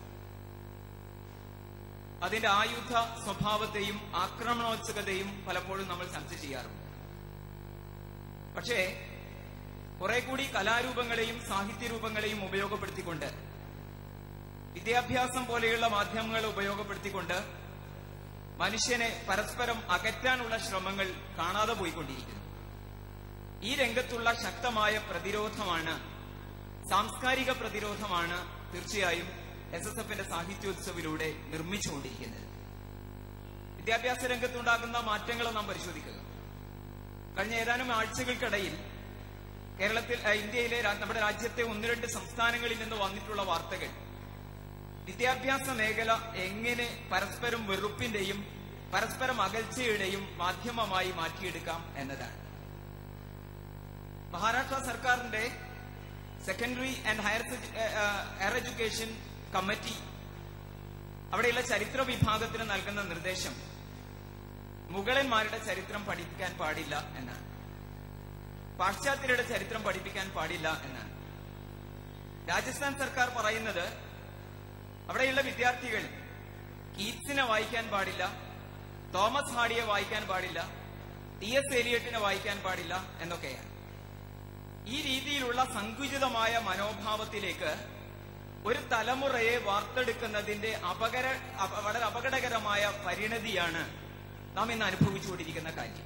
അതിന്റെ ആയുധ സ്വഭാവത്തെയും ആക്രമണോത്സുകതയും പലപ്പോഴും നമ്മൾ ചർച്ച ചെയ്യാറുണ്ട് പക്ഷേ കുറെ കൂടി കലാരൂപങ്ങളെയും സാഹിത്യരൂപങ്ങളെയും ഉപയോഗപ്പെടുത്തിക്കൊണ്ട് വിദ്യാഭ്യാസം പോലെയുള്ള മാധ്യമങ്ങളെ ഉപയോഗപ്പെടുത്തിക്കൊണ്ട് മനുഷ്യനെ പരസ്പരം അകറ്റാനുള്ള ശ്രമങ്ങൾ കാണാതെ പോയിക്കൊണ്ടിരിക്കുന്നു ഈ രംഗത്തുള്ള ശക്തമായ പ്രതിരോധമാണ് സാംസ്കാരിക പ്രതിരോധമാണ് തീർച്ചയായും എസ് എസ് എഫിന്റെ സാഹിത്യോത്സവിലൂടെ നിർമ്മിച്ചുകൊണ്ടിരിക്കുന്നത് വിദ്യാഭ്യാസ രംഗത്തുണ്ടാകുന്ന മാറ്റങ്ങൾ നാം പരിശോധിക്കുക കഴിഞ്ഞ ഏതാനും ആഴ്ചകൾക്കിടയിൽ കേരളത്തിൽ ആ, ഇന്ത്യയിലെ രാ- നമ്മുടെ രാജ്യത്തെ ഒന്ന് രണ്ട് സംസ്ഥാനങ്ങളിൽ നിന്ന് വന്നിട്ടുള്ള വാർത്തകൾ വിദ്യാഭ്യാസ മേഖല എങ്ങനെ പരസ്പരം വെറുപ്പിന്റെയും പരസ്പരം അകൽച്ചയുടെയും മാധ്യമമായി മാറ്റിയെടുക്കാം എന്നതാണ് മഹാരാഷ്ട്ര സർക്കാരിന്റെ സെക്കൻഡറി ആൻഡ് ഹയർ സെജു- ഏ, ഏ, ഹയർ എഡ്യൂക്കേഷൻ കമ്മിറ്റി അവിടെയുള്ള ചരിത്ര വിഭാഗത്തിന് നൽകുന്ന നിർദ്ദേശം മുഗളന്മാരുടെ ചരിത്രം പഠിപ്പിക്കാൻ പാടില്ല എന്നാണ് പാശ്ചാത്യരുടെ ചരിത്രം പഠിപ്പിക്കാൻ പാടില്ല എന്നാണ് രാജസ്ഥാൻ സർക്കാർ പറയുന്നത് അവിടെയുള്ള വിദ്യാർത്ഥികൾ കീറ്റ്സിനെ വായിക്കാൻ പാടില്ല തോമസ് ഹാഡിയെ വായിക്കാൻ പാടില്ല ടി എസ് എലിയട്ടിനെ വായിക്കാൻ പാടില്ല എന്നൊക്കെയാണ് ഈ രീതിയിലുള്ള സങ്കുചിതമായ മനോഭാവത്തിലേക്ക് ഒരു തലമുറയെ വാർത്തെടുക്കുന്നതിന്റെ അപകര അപ- വളരെ അപകടകരമായ പരിണതിയാണ് നാം ഇന്ന് അനുഭവിച്ചുകൊണ്ടിരിക്കുന്ന കാര്യം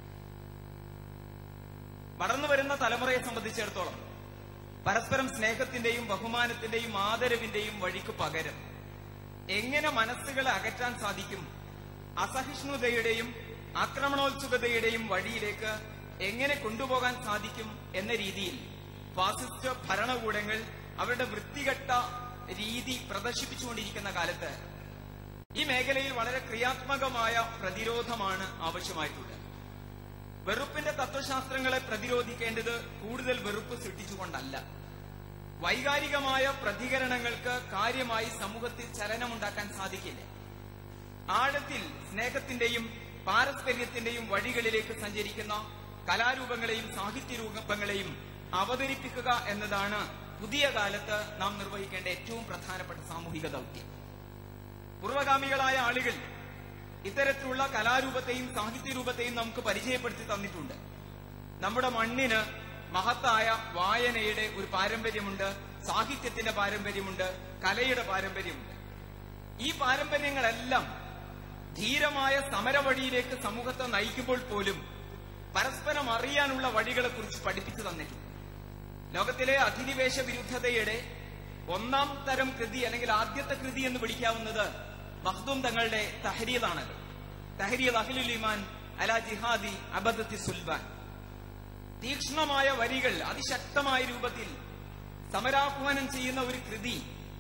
വളർന്നു വരുന്ന തലമുറയെ സംബന്ധിച്ചിടത്തോളം പരസ്പരം സ്നേഹത്തിന്റെയും ബഹുമാനത്തിന്റെയും ആദരവിന്റെയും വഴിക്ക് പകരം എങ്ങനെ മനസ്സുകളെ അകറ്റാൻ സാധിക്കും അസഹിഷ്ണുതയുടെയും ആക്രമണോത്സുകതയുടെയും വഴിയിലേക്ക് എങ്ങനെ കൊണ്ടുപോകാൻ സാധിക്കും എന്ന രീതിയിൽ ഫാസിസ്റ്റ് ഭരണകൂടങ്ങൾ അവരുടെ വൃത്തികെട്ട രീതി പ്രദർശിപ്പിച്ചുകൊണ്ടിരിക്കുന്ന കാലത്ത് ഈ മേഖലയിൽ വളരെ ക്രിയാത്മകമായ പ്രതിരോധമാണ് ആവശ്യമായിട്ടുള്ളത് വെറുപ്പിന്റെ തത്വശാസ്ത്രങ്ങളെ പ്രതിരോധിക്കേണ്ടത് കൂടുതൽ വെറുപ്പ് സൃഷ്ടിച്ചുകൊണ്ടല്ല വൈകാരികമായ പ്രതികരണങ്ങൾക്ക് കാര്യമായി സമൂഹത്തിൽ ചലനമുണ്ടാക്കാൻ സാധിക്കില്ല ആഴത്തിൽ സ്നേഹത്തിന്റെയും പാരസ്പര്യത്തിന്റെയും വഴികളിലേക്ക് സഞ്ചരിക്കുന്ന കലാരൂപങ്ങളെയും സാഹിത്യരൂപങ്ങളെയും അവതരിപ്പിക്കുക എന്നതാണ് പുതിയ കാലത്ത് നാം നിർവഹിക്കേണ്ട ഏറ്റവും പ്രധാനപ്പെട്ട സാമൂഹിക ദൗത്യം പൂർവഗാമികളായ ആളുകൾ ഇത്തരത്തിലുള്ള കലാരൂപത്തെയും സാഹിത്യരൂപത്തെയും നമുക്ക് പരിചയപ്പെടുത്തി തന്നിട്ടുണ്ട് നമ്മുടെ മണ്ണിന് മഹത്തായ വായനയുടെ ഒരു പാരമ്പര്യമുണ്ട് സാഹിത്യത്തിന്റെ പാരമ്പര്യമുണ്ട് കലയുടെ പാരമ്പര്യമുണ്ട് ഈ പാരമ്പര്യങ്ങളെല്ലാം ധീരമായ സമരവഴിയിലേക്ക് സമൂഹത്തെ നയിക്കുമ്പോൾ പോലും പരസ്പരം അറിയാനുള്ള വഴികളെ കുറിച്ച് പഠിപ്പിച്ചു തന്നിട്ടുണ്ട് ലോകത്തിലെ അധിനിവേശ വിരുദ്ധതയുടെ ഒന്നാം തരം കൃതി അല്ലെങ്കിൽ ആദ്യത്തെ കൃതി എന്ന് വിളിക്കാവുന്നത് മഖ്ദൂം തങ്ങളുടെ തഹരീലാണല്ലോ തഹരീൽ അഖിലുൽ ഇമാൻ അല ജിഹാദി അബദത്തി സുൽബാൻ തീക്ഷ്ണമായ വരികൾ അതിശക്തമായ രൂപത്തിൽ സമരാഹ്വാനം ചെയ്യുന്ന ഒരു കൃതി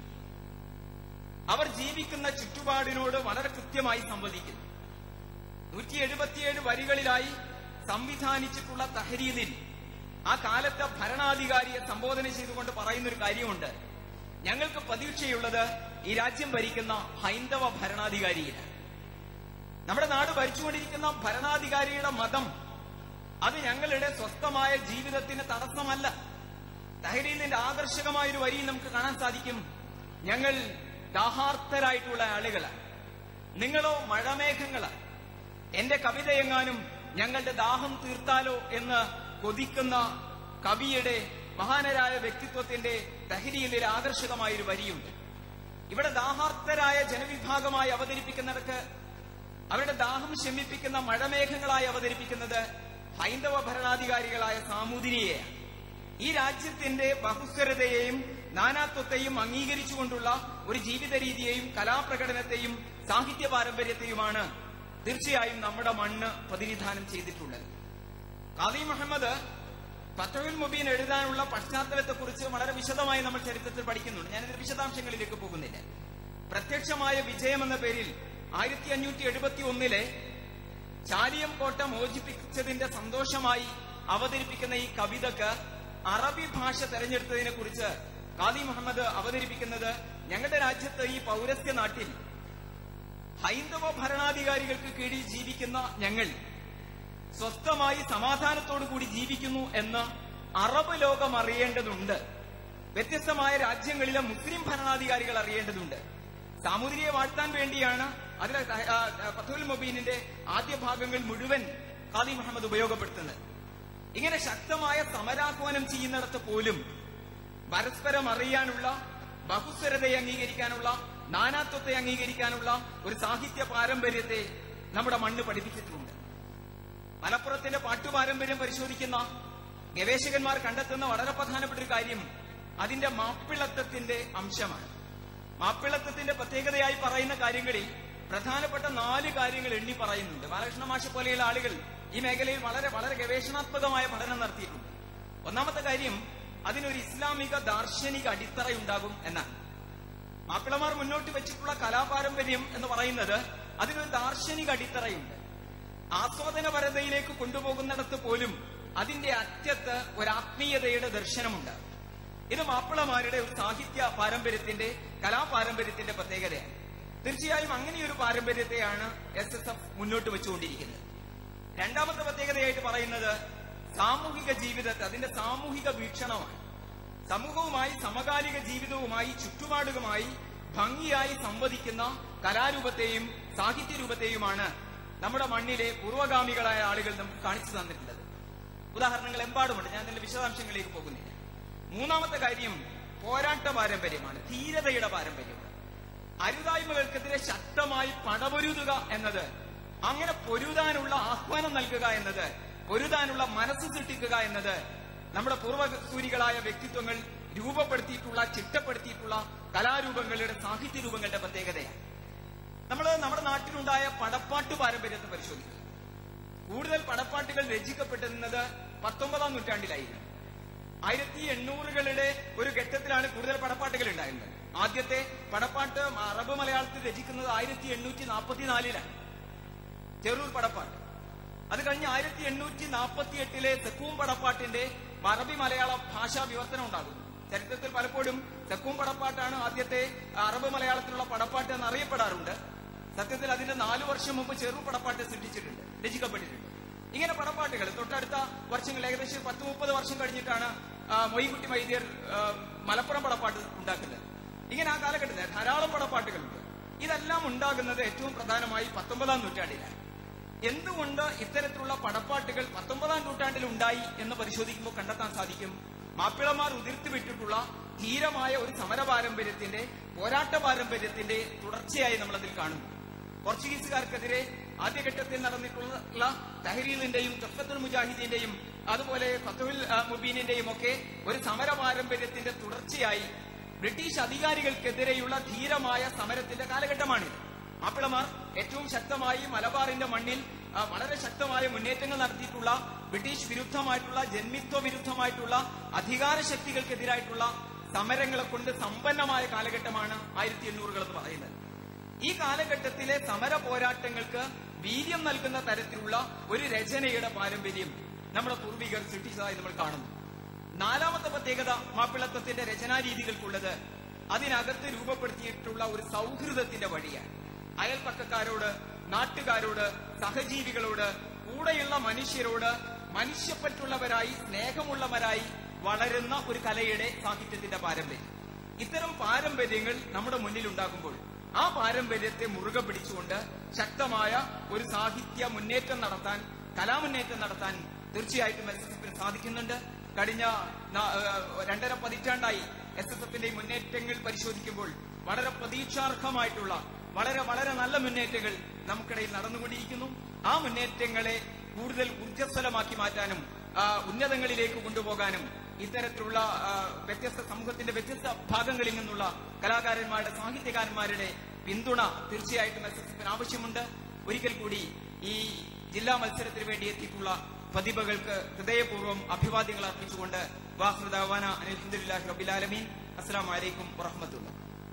അവർ ജീവിക്കുന്ന ചുറ്റുപാടിനോട് വളരെ കൃത്യമായി സംവദിക്കുന്നു നൂറ്റി എഴുപത്തിയേഴ് വരികളിലായി സംവിധാനിച്ചിട്ടുള്ള തഹരീലിൽ ആ കാലത്തെ ഭരണാധികാരിയെ സംബോധന ചെയ്തുകൊണ്ട് പറയുന്ന ഒരു കാര്യമുണ്ട് ഞങ്ങൾക്ക് പ്രതീക്ഷയുള്ളത് ഈ രാജ്യം ഭരിക്കുന്ന ഹൈന്ദവ ഭരണാധികാരിയിലാണ് നമ്മുടെ നാട് ഭരിച്ചുകൊണ്ടിരിക്കുന്ന ഭരണാധികാരിയുടെ മതം അത് ഞങ്ങളുടെ സ്വസ്ഥമായ ജീവിതത്തിന് തടസ്സമല്ല തഹരീലിന്റെ ആകർഷകമായ ഒരു വരിയിൽ നമുക്ക് കാണാൻ സാധിക്കും ഞങ്ങൾ ദാഹാർത്ഥരായിട്ടുള്ള ആളുകളാണ് നിങ്ങളോ മഴമേഘങ്ങളാണ് എന്റെ കവിതയെങ്ങാനും ഞങ്ങളുടെ ദാഹം തീർത്താലോ എന്ന് കൊതിക്കുന്ന കവിയുടെ മഹാനരായ വ്യക്തിത്വത്തിന്റെ തഹരിയിലെ ആകർഷകമായ ഒരു വരിയുണ്ട് ഇവിടെ ദാഹാർത്ഥരായ ജനവിഭാഗമായി അവതരിപ്പിക്കുന്നിടത്ത് അവരുടെ ദാഹം ശമിപ്പിക്കുന്ന മഴമേഘങ്ങളായി അവതരിപ്പിക്കുന്നത് ഹൈന്ദവ ഭരണാധികാരികളായ സാമൂതിരിയെയാണ് ഈ രാജ്യത്തിന്റെ ബഹുസ്വരതയെയും നാനാത്വത്തെയും അംഗീകരിച്ചുകൊണ്ടുള്ള ഒരു ജീവിത രീതിയെയും കലാപ്രകടനത്തെയും സാഹിത്യ പാരമ്പര്യത്തെയുമാണ് തീർച്ചയായും നമ്മുടെ മണ്ണ് പ്രതിനിധാനം ചെയ്തിട്ടുള്ളത് ഖാദി മുഹമ്മദ് ഫത്തഹുൽ മുബീൻ എഴുതാനുള്ള പശ്ചാത്തലത്തെക്കുറിച്ച് വളരെ വിശദമായി നമ്മൾ ചരിത്രത്തിൽ പഠിക്കുന്നുണ്ട് ഞാനിതിന്റെ വിശദാംശങ്ങളിലേക്ക് പോകുന്നില്ല പ്രത്യക്ഷമായ വിജയം എന്ന പേരിൽ ആയിരത്തി അഞ്ഞൂറ്റി എഴുപത്തി ഒന്നിലെ ചാലിയം കോട്ട മോചിപ്പിച്ചതിന്റെ സന്തോഷമായി അവതരിപ്പിക്കുന്ന ഈ കവിതക്ക് അറബി ഭാഷ തെരഞ്ഞെടുത്തതിനെ കുറിച്ച് ഖാദി മുഹമ്മദ് അവതരിപ്പിക്കുന്നത് ഞങ്ങളുടെ രാജ്യത്ത് ഈ പൗരസ്ത്യ നാട്ടിൽ ഹൈന്ദവ ഭരണാധികാരികൾക്ക് കീഴിൽ ജീവിക്കുന്ന ഞങ്ങൾ സ്വസ്ഥമായി സമാധാനത്തോടു കൂടി ജീവിക്കുന്നു എന്ന് അറബ് ലോകം അറിയേണ്ടതുണ്ട് വ്യത്യസ്തമായ രാജ്യങ്ങളിലെ മുസ്ലിം ഭരണാധികാരികൾ അറിയേണ്ടതുണ്ട് സാമൂതിരിയെ വാഴ്ത്താൻ വേണ്ടിയാണ് അതിലെ ഫത്തുൽ മൊബീനിന്റെ ആദ്യ ഭാഗങ്ങൾ മുഴുവൻ ഖാദി മുഹമ്മദ് ഉപയോഗപ്പെടുത്തുന്നത് ഇങ്ങനെ ശക്തമായ സമരാഹ്വാനം ചെയ്യുന്നിടത്ത് പോലും പരസ്പരം അറിയാനുള്ള ബഹുസ്വരതയെ അംഗീകരിക്കാനുള്ള നാനാത്വത്തെ അംഗീകരിക്കാനുള്ള ഒരു സാഹിത്യ പാരമ്പര്യത്തെ നമ്മുടെ മണ്ണ് പഠിപ്പിച്ചിട്ടുണ്ട് മലപ്പുറത്തിന്റെ പാട്ടുപാരമ്പര്യം പരിശോധിക്കുന്ന ഗവേഷകന്മാർ കണ്ടെത്തുന്ന വളരെ പ്രധാനപ്പെട്ട ഒരു കാര്യം അതിന്റെ മാപ്പിളത്വത്തിന്റെ അംശമാണ് മാപ്പിളത്വത്തിന്റെ പ്രത്യേകതയായി പറയുന്ന കാര്യങ്ങളിൽ പ്രധാനപ്പെട്ട നാല് കാര്യങ്ങൾ എണ്ണി പറയുന്നുണ്ട് ബാലകൃഷ്ണ മാഷ പോലെയുള്ള ആളുകൾ ഈ മേഖലയിൽ വളരെ വളരെ ഗവേഷണാത്മകമായ പഠനം നടത്തിയിട്ടുണ്ട് ഒന്നാമത്തെ കാര്യം അതിനൊരു ഇസ്ലാമിക ദാർശനിക അടിത്തറയുണ്ടാകും എന്നാണ് മാപ്പിളമാർ മുന്നോട്ട് വെച്ചിട്ടുള്ള കലാപാരമ്പര്യം എന്ന് പറയുന്നത് അതിനൊരു ദാർശനിക അടിത്തറയുണ്ട് ആസ്വാദനപരതയിലേക്ക് കൊണ്ടുപോകുന്നിടത്ത് പോലും അതിന്റെ അറ്റത്ത് ഒരു ആത്മീയതയുടെ ദർശനമുണ്ട് ഇത് മാപ്പിളമാരുടെ ഒരു സാഹിത്യ പാരമ്പര്യത്തിന്റെ കലാപാരമ്പര്യത്തിന്റെ പ്രത്യേകതയാണ് തീർച്ചയായും അങ്ങനെയൊരു പാരമ്പര്യത്തെയാണ് എസ് എസ് എഫ് മുന്നോട്ട് വെച്ചുകൊണ്ടിരിക്കുന്നത് രണ്ടാമത്തെ പ്രത്യേകതയായിട്ട് പറയുന്നത് സാമൂഹിക ജീവിതത്തെ അതിന്റെ സാമൂഹിക വീക്ഷണമാണ് സമൂഹവുമായി സമകാലിക ജീവിതവുമായി ചുറ്റുപാടുകളുമായി ഭംഗിയായി സംവദിക്കുന്ന കലാരൂപത്തെയും സാഹിത്യരൂപത്തെയുമാണ് നമ്മുടെ മണ്ണിലെ പൂർവ്വഗാമികളായ ആളുകൾ നമുക്ക് കാണിച്ചു തന്നിട്ടുള്ളത് ഉദാഹരണങ്ങൾ എമ്പാടുമുണ്ട് ഞാൻ അതിന്റെ വിശദാംശങ്ങളിലേക്ക് പോകുന്നില്ല മൂന്നാമത്തെ കാര്യം പോരാട്ട പാരമ്പര്യമാണ് ധീരതയുടെ പാരമ്പര്യമാണ് അരുതായ്മകൾക്കെതിരെ ശക്തമായി പടപൊരുതുക എന്നത് അങ്ങനെ പൊരുതാനുള്ള ആഹ്വാനം നൽകുക എന്നത് പൊരുതാനുള്ള മനസ്സ് സൃഷ്ടിക്കുക എന്നത് നമ്മുടെ പൂർവ്വസൂരികളായ വ്യക്തിത്വങ്ങൾ രൂപപ്പെടുത്തിയിട്ടുള്ള ചിട്ടപ്പെടുത്തിയിട്ടുള്ള കലാരൂപങ്ങളുടെ സാഹിത്യ രൂപങ്ങളുടെ പ്രത്യേകതയാണ് നമ്മൾ നമ്മുടെ നാട്ടിലുണ്ടായ പടപ്പാട്ട് പാരമ്പര്യത്തെ പരിശോധിക്കുക കൂടുതൽ പടപ്പാട്ടുകൾ രചിക്കപ്പെട്ടിരുന്നത് പത്തൊമ്പതാം നൂറ്റാണ്ടിലായിരുന്നു ആയിരത്തി എണ്ണൂറുകളുടെ ഒരു ഘട്ടത്തിലാണ് കൂടുതൽ പടപ്പാട്ടുകൾ ഉണ്ടായിരുന്നത് ആദ്യത്തെ പടപ്പാട്ട് അറബ് മലയാളത്തിൽ രചിക്കുന്നത് ആയിരത്തി എണ്ണൂറ്റി നാൽപ്പത്തിനാലിലാണ് ചെറൂർ പടപ്പാട്ട് അത് കഴിഞ്ഞ് ആയിരത്തി എണ്ണൂറ്റി നാൽപ്പത്തി എട്ടിലെ തെക്കൂം പടപ്പാട്ടിന്റെ അറബി മലയാള ഭാഷാ വിവർത്തനം ഉണ്ടാകുന്നു ചരിത്രത്തിൽ പലപ്പോഴും തെക്കൂം പടപ്പാട്ടാണ് ആദ്യത്തെ അറബ് മലയാളത്തിലുള്ള പടപ്പാട്ട് എന്ന് അറിയപ്പെടാറുണ്ട് സത്യത്തിൽ അതിന്റെ നാലു വർഷം മുമ്പ് ചെറു പടപ്പാട്ട് സൃഷ്ടിച്ചിട്ടുണ്ട് രചിക്കപ്പെട്ടിട്ടുണ്ട് ഇങ്ങനെ പടപ്പാട്ടുകൾ തൊട്ടടുത്ത വർഷങ്ങൾ ഏകദേശം പത്ത് മുപ്പത് വർഷം കഴിഞ്ഞിട്ടാണ് ആ, മൊയ്ൻകുട്ടി വൈദ്യർ ആ, മലപ്പുറം പടപ്പാട്ട് ഉണ്ടാക്കുന്നത് ഇങ്ങനെ ആ കാലഘട്ടത്തിൽ ധാരാളം പടപ്പാട്ടുകളുണ്ട് ഇതെല്ലാം ഉണ്ടാകുന്നത് ഏറ്റവും പ്രധാനമായി പത്തൊമ്പതാം നൂറ്റാണ്ടിലാണ് എന്തുകൊണ്ട് ഇത്തരത്തിലുള്ള പടപ്പാട്ടുകൾ പത്തൊമ്പതാം നൂറ്റാണ്ടിൽ ഉണ്ടായി എന്ന് പരിശോധിക്കുമ്പോൾ കണ്ടെത്താൻ സാധിക്കും മാപ്പിളമാർ ഉതിർത്തിവിട്ടിട്ടുള്ള ധീരമായ ഒരു സമര പാരമ്പര്യത്തിന്റെ പോരാട്ട പാരമ്പര്യത്തിന്റെ തുടർച്ചയായി നമ്മൾ അതിൽ കാണുന്നു പോർച്ചുഗീസുകാർക്കെതിരെ ആദ്യഘട്ടത്തിൽ നടന്നിട്ടുള്ള തഹരീലിന്റെയും തഫത്തുൽ മുജാഹിദിന്റെയും അതുപോലെ ഫത്തുൽ മുബീനിന്റെയും ഒക്കെ ഒരു സമര പാരമ്പര്യത്തിന്റെ തുടർച്ചയായി ബ്രിട്ടീഷ് അധികാരികൾക്കെതിരെയുള്ള ധീരമായ സമരത്തിന്റെ കാലഘട്ടമാണിത് മാപ്പിളമാർ ഏറ്റവും ശക്തമായി മലബാറിന്റെ മണ്ണിൽ ആ, വളരെ ശക്തമായ മുന്നേറ്റങ്ങൾ നടത്തിയിട്ടുള്ള ബ്രിട്ടീഷ് വിരുദ്ധമായിട്ടുള്ള ജന്മിത്വ വിരുദ്ധമായിട്ടുള്ള അധികാര ശക്തികൾക്കെതിരായിട്ടുള്ള സമരങ്ങളെ കൊണ്ട് സമ്പന്നമായ കാലഘട്ടമാണ് ആയിരത്തി എണ്ണൂറുകൾ എന്ന് പറയുന്നത് ഈ കാലഘട്ടത്തിലെ സമര പോരാട്ടങ്ങൾക്ക് വീര്യം നൽകുന്ന തരത്തിലുള്ള ഒരു രചനയുടെ പാരമ്പര്യം നമ്മുടെ പൂർവികർ സൃഷ്ടിച്ചതായി നമ്മൾ കാണുന്നു നാലാമത്തെ പ്രത്യേകത മാപ്പിളത്വത്തിന്റെ രചനാരീതികൾക്കുള്ളത് അതിനകത്ത് രൂപപ്പെടുത്തിയിട്ടുള്ള ഒരു സൗഹൃദത്തിന്റെ വഴിയാണ് അയൽപ്പക്കക്കാരോട് നാട്ടുകാരോട് സഹജീവികളോട് കൂടെയുള്ള മനുഷ്യരോട് മനുഷ്യപ്പറ്റുള്ളവരായി സ്നേഹമുള്ളവരായി വളരുന്ന ഒരു കലയുടെ സാഹിത്യത്തിന്റെ പാരമ്പര്യം ഇത്തരം പാരമ്പര്യങ്ങൾ നമ്മുടെ മുന്നിൽ ഉണ്ടാകുമ്പോൾ ആ പാരമ്പര്യത്തെ മുറുകെ പിടിച്ചുകൊണ്ട് ശക്തമായ ഒരു സാഹിത്യ മുന്നേറ്റം നടത്താൻ കലാമുന്നേറ്റം നടത്താൻ തീർച്ചയായിട്ടും എസ് എസ് എഫിന് സാധിക്കുന്നുണ്ട് കഴിഞ്ഞ ന- ഏഹ് രണ്ടര പതിറ്റാണ്ടായി എസ് എസ് എഫിന്റെ മുന്നേറ്റങ്ങൾ പരിശോധിക്കുമ്പോൾ വളരെ പ്രതീക്ഷാർഹമായിട്ടുള്ള വളരെ വളരെ നല്ല മുന്നേറ്റങ്ങൾ നമുക്കിടയിൽ നടന്നുകൊണ്ടിരിക്കുന്നു ആ മുന്നേറ്റങ്ങളെ കൂടുതൽ ഊർജ്ജസ്വലമാക്കി മാറ്റാനും ആ, ഉന്നതങ്ങളിലേക്ക് കൊണ്ടുപോകാനും ഇത്തരത്തിലുള്ള ആ, വ്യത്യസ്ത സമൂഹത്തിന്റെ വ്യത്യസ്ത ഭാഗങ്ങളിൽ നിന്നുള്ള കലാകാരന്മാരുടെ സാഹിത്യകാരന്മാരുടെ പിന്തുണ തീർച്ചയായിട്ടും എസ് എസ് എഫിന് ആവശ്യമുണ്ട് ഒരിക്കൽ കൂടി ഈ ജില്ലാ മത്സരത്തിന് വേണ്ടി എത്തിയിട്ടുള്ള പ്രതിഭകൾക്ക് ഹൃദയപൂർവ്വം അഭിവാദ്യങ്ങൾ അർപ്പിച്ചുകൊണ്ട് വാഹൃദാവാന അലഹദില്ലാഹി റബിലാലമീൻ അസ്സാം വലൈക്കും വറഹമത്തുള്ള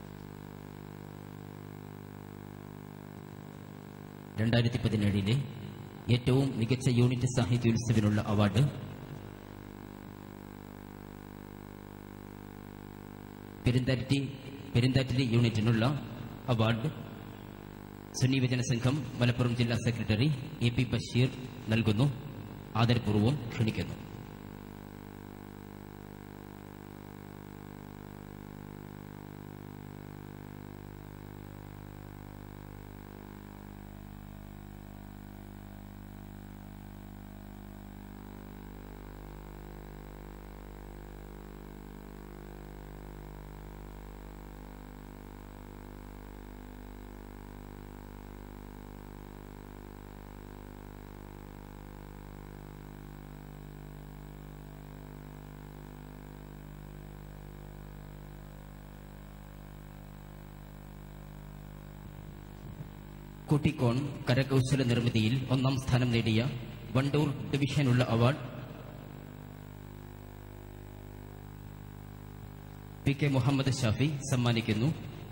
രണ്ടായിരത്തി പതിനേഴിലെ ഏറ്റവും മികച്ച യൂണിറ്റ് സാഹിത്യോത്സവിനുള്ള അവാർഡ് പെരുന്താറ്റി പെരുന്താറ്റിലെ യൂണിറ്റിനുള്ള അവാർഡ് സുന്നി വിജന സംഘം മലപ്പുറം ജില്ലാ സെക്രട്ടറി എ പി ബഷീർ നൽകുന്നു ആദരപൂർവ്വം ക്ഷണിക്കുന്നു കുട്ടിക്കോൺ കരകൗശല നിർമ്മിതിയിൽ ഒന്നാം സ്ഥാനം നേടിയ വണ്ടൂർ ഡിവിഷനുള്ള award P K Muhammad Shafi സമ്മാനിക്കുന്നു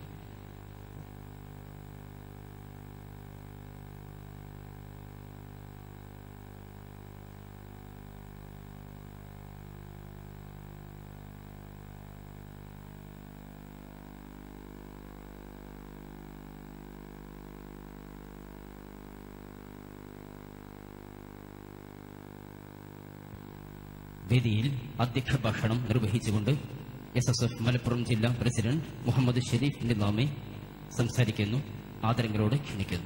വേദിയിൽ അധ്യക്ഷ ഭാഷണം നിർവഹിച്ചുകൊണ്ട് എസ് എസ് എഫ് മലപ്പുറം ജില്ലാ പ്രസിഡന്റ് മുഹമ്മദ് ഷെരീഫ് നിലാമെ സംസാരിക്കുന്നു ആദരങ്ങളോട് ക്ഷണിക്കുന്നു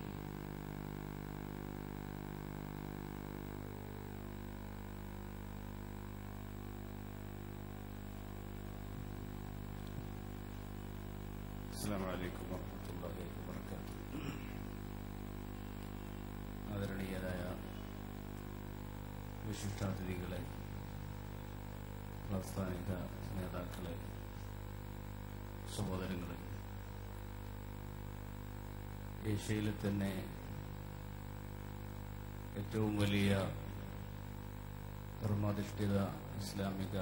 السلام عليكم ورحمة الله وبركاته ആദരണീയരായ വിശിഷ്ടാതിഥികളെ പ്രാസ്ഥാനിക നേതാക്കളെ സഹോദരങ്ങളെ ഏഷ്യയിലെ തന്നെ ഏറ്റവും വലിയ ധർമാധിഷ്ഠിത ഇസ്ലാമിക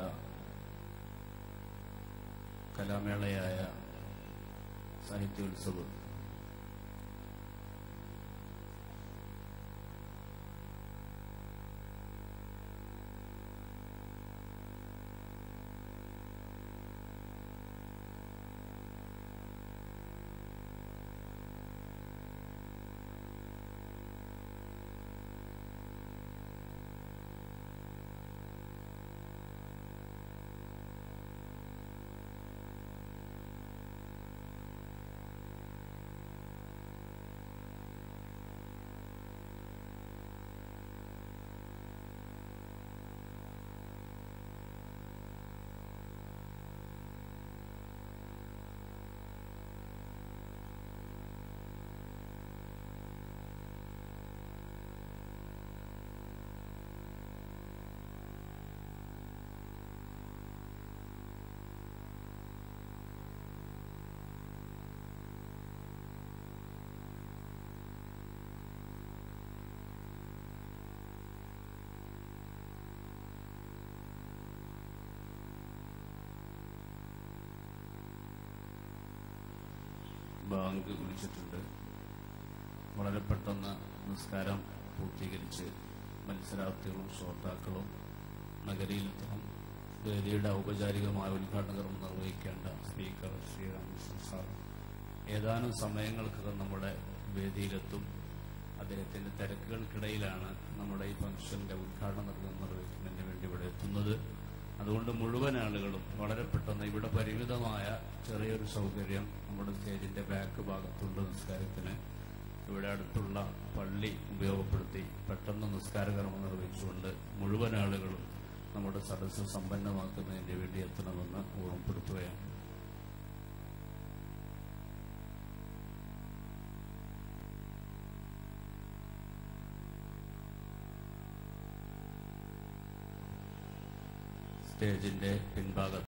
കലാമേളയായ സാഹിത്യോത്സവം ബാങ്ക് വിളിച്ചിട്ടുണ്ട് വളരെ പെട്ടെന്ന് നിസ്കാരം പൂർത്തീകരിച്ച് മത്സരാർത്ഥികളും ശ്രോതാക്കളും നഗരിയിലെത്തണം വേദിയുടെ ഔപചാരികമായ ഉദ്ഘാടന കർമ്മം നിർവഹിക്കേണ്ട സ്പീക്കർ ശ്രീരാമകൃഷ്ണൻ സാർ ഏതാനും സമയങ്ങൾക്കകം നമ്മുടെ വേദിയിലെത്തും അദ്ദേഹത്തിന്റെ തിരക്കുകൾക്കിടയിലാണ് നമ്മുടെ ഈ ഫംഗ്ഷന്റെ ഉദ്ഘാടന കർമ്മം നിർവഹിക്കുന്നതിന് വേണ്ടി ഇവിടെ എത്തുന്നത് അതുകൊണ്ട് മുഴുവൻ ആളുകളും വളരെ പെട്ടെന്ന് ഇവിടെ പരിമിതമായ ചെറിയൊരു സൗകര്യം നമ്മുടെ സ്റ്റേജിന്റെ ബാക്ക് ഭാഗത്തുണ്ട് നിസ്കാരത്തിന് ഇവിടെ അടുത്തുള്ള പള്ളി ഉപയോഗപ്പെടുത്തി പെട്ടെന്ന് നിസ്കാരകർമ്മം നിർവഹിച്ചുകൊണ്ട് മുഴുവൻ ആളുകളും നമ്മുടെ സദസ്സ് സമ്പന്നമാക്കുന്നതിന് വേണ്ടി എത്തണമെന്ന് ഓർമ്മപ്പെടുത്തുകയാണ് സ്റ്റേജിന്റെ പിൻഭാഗത്ത്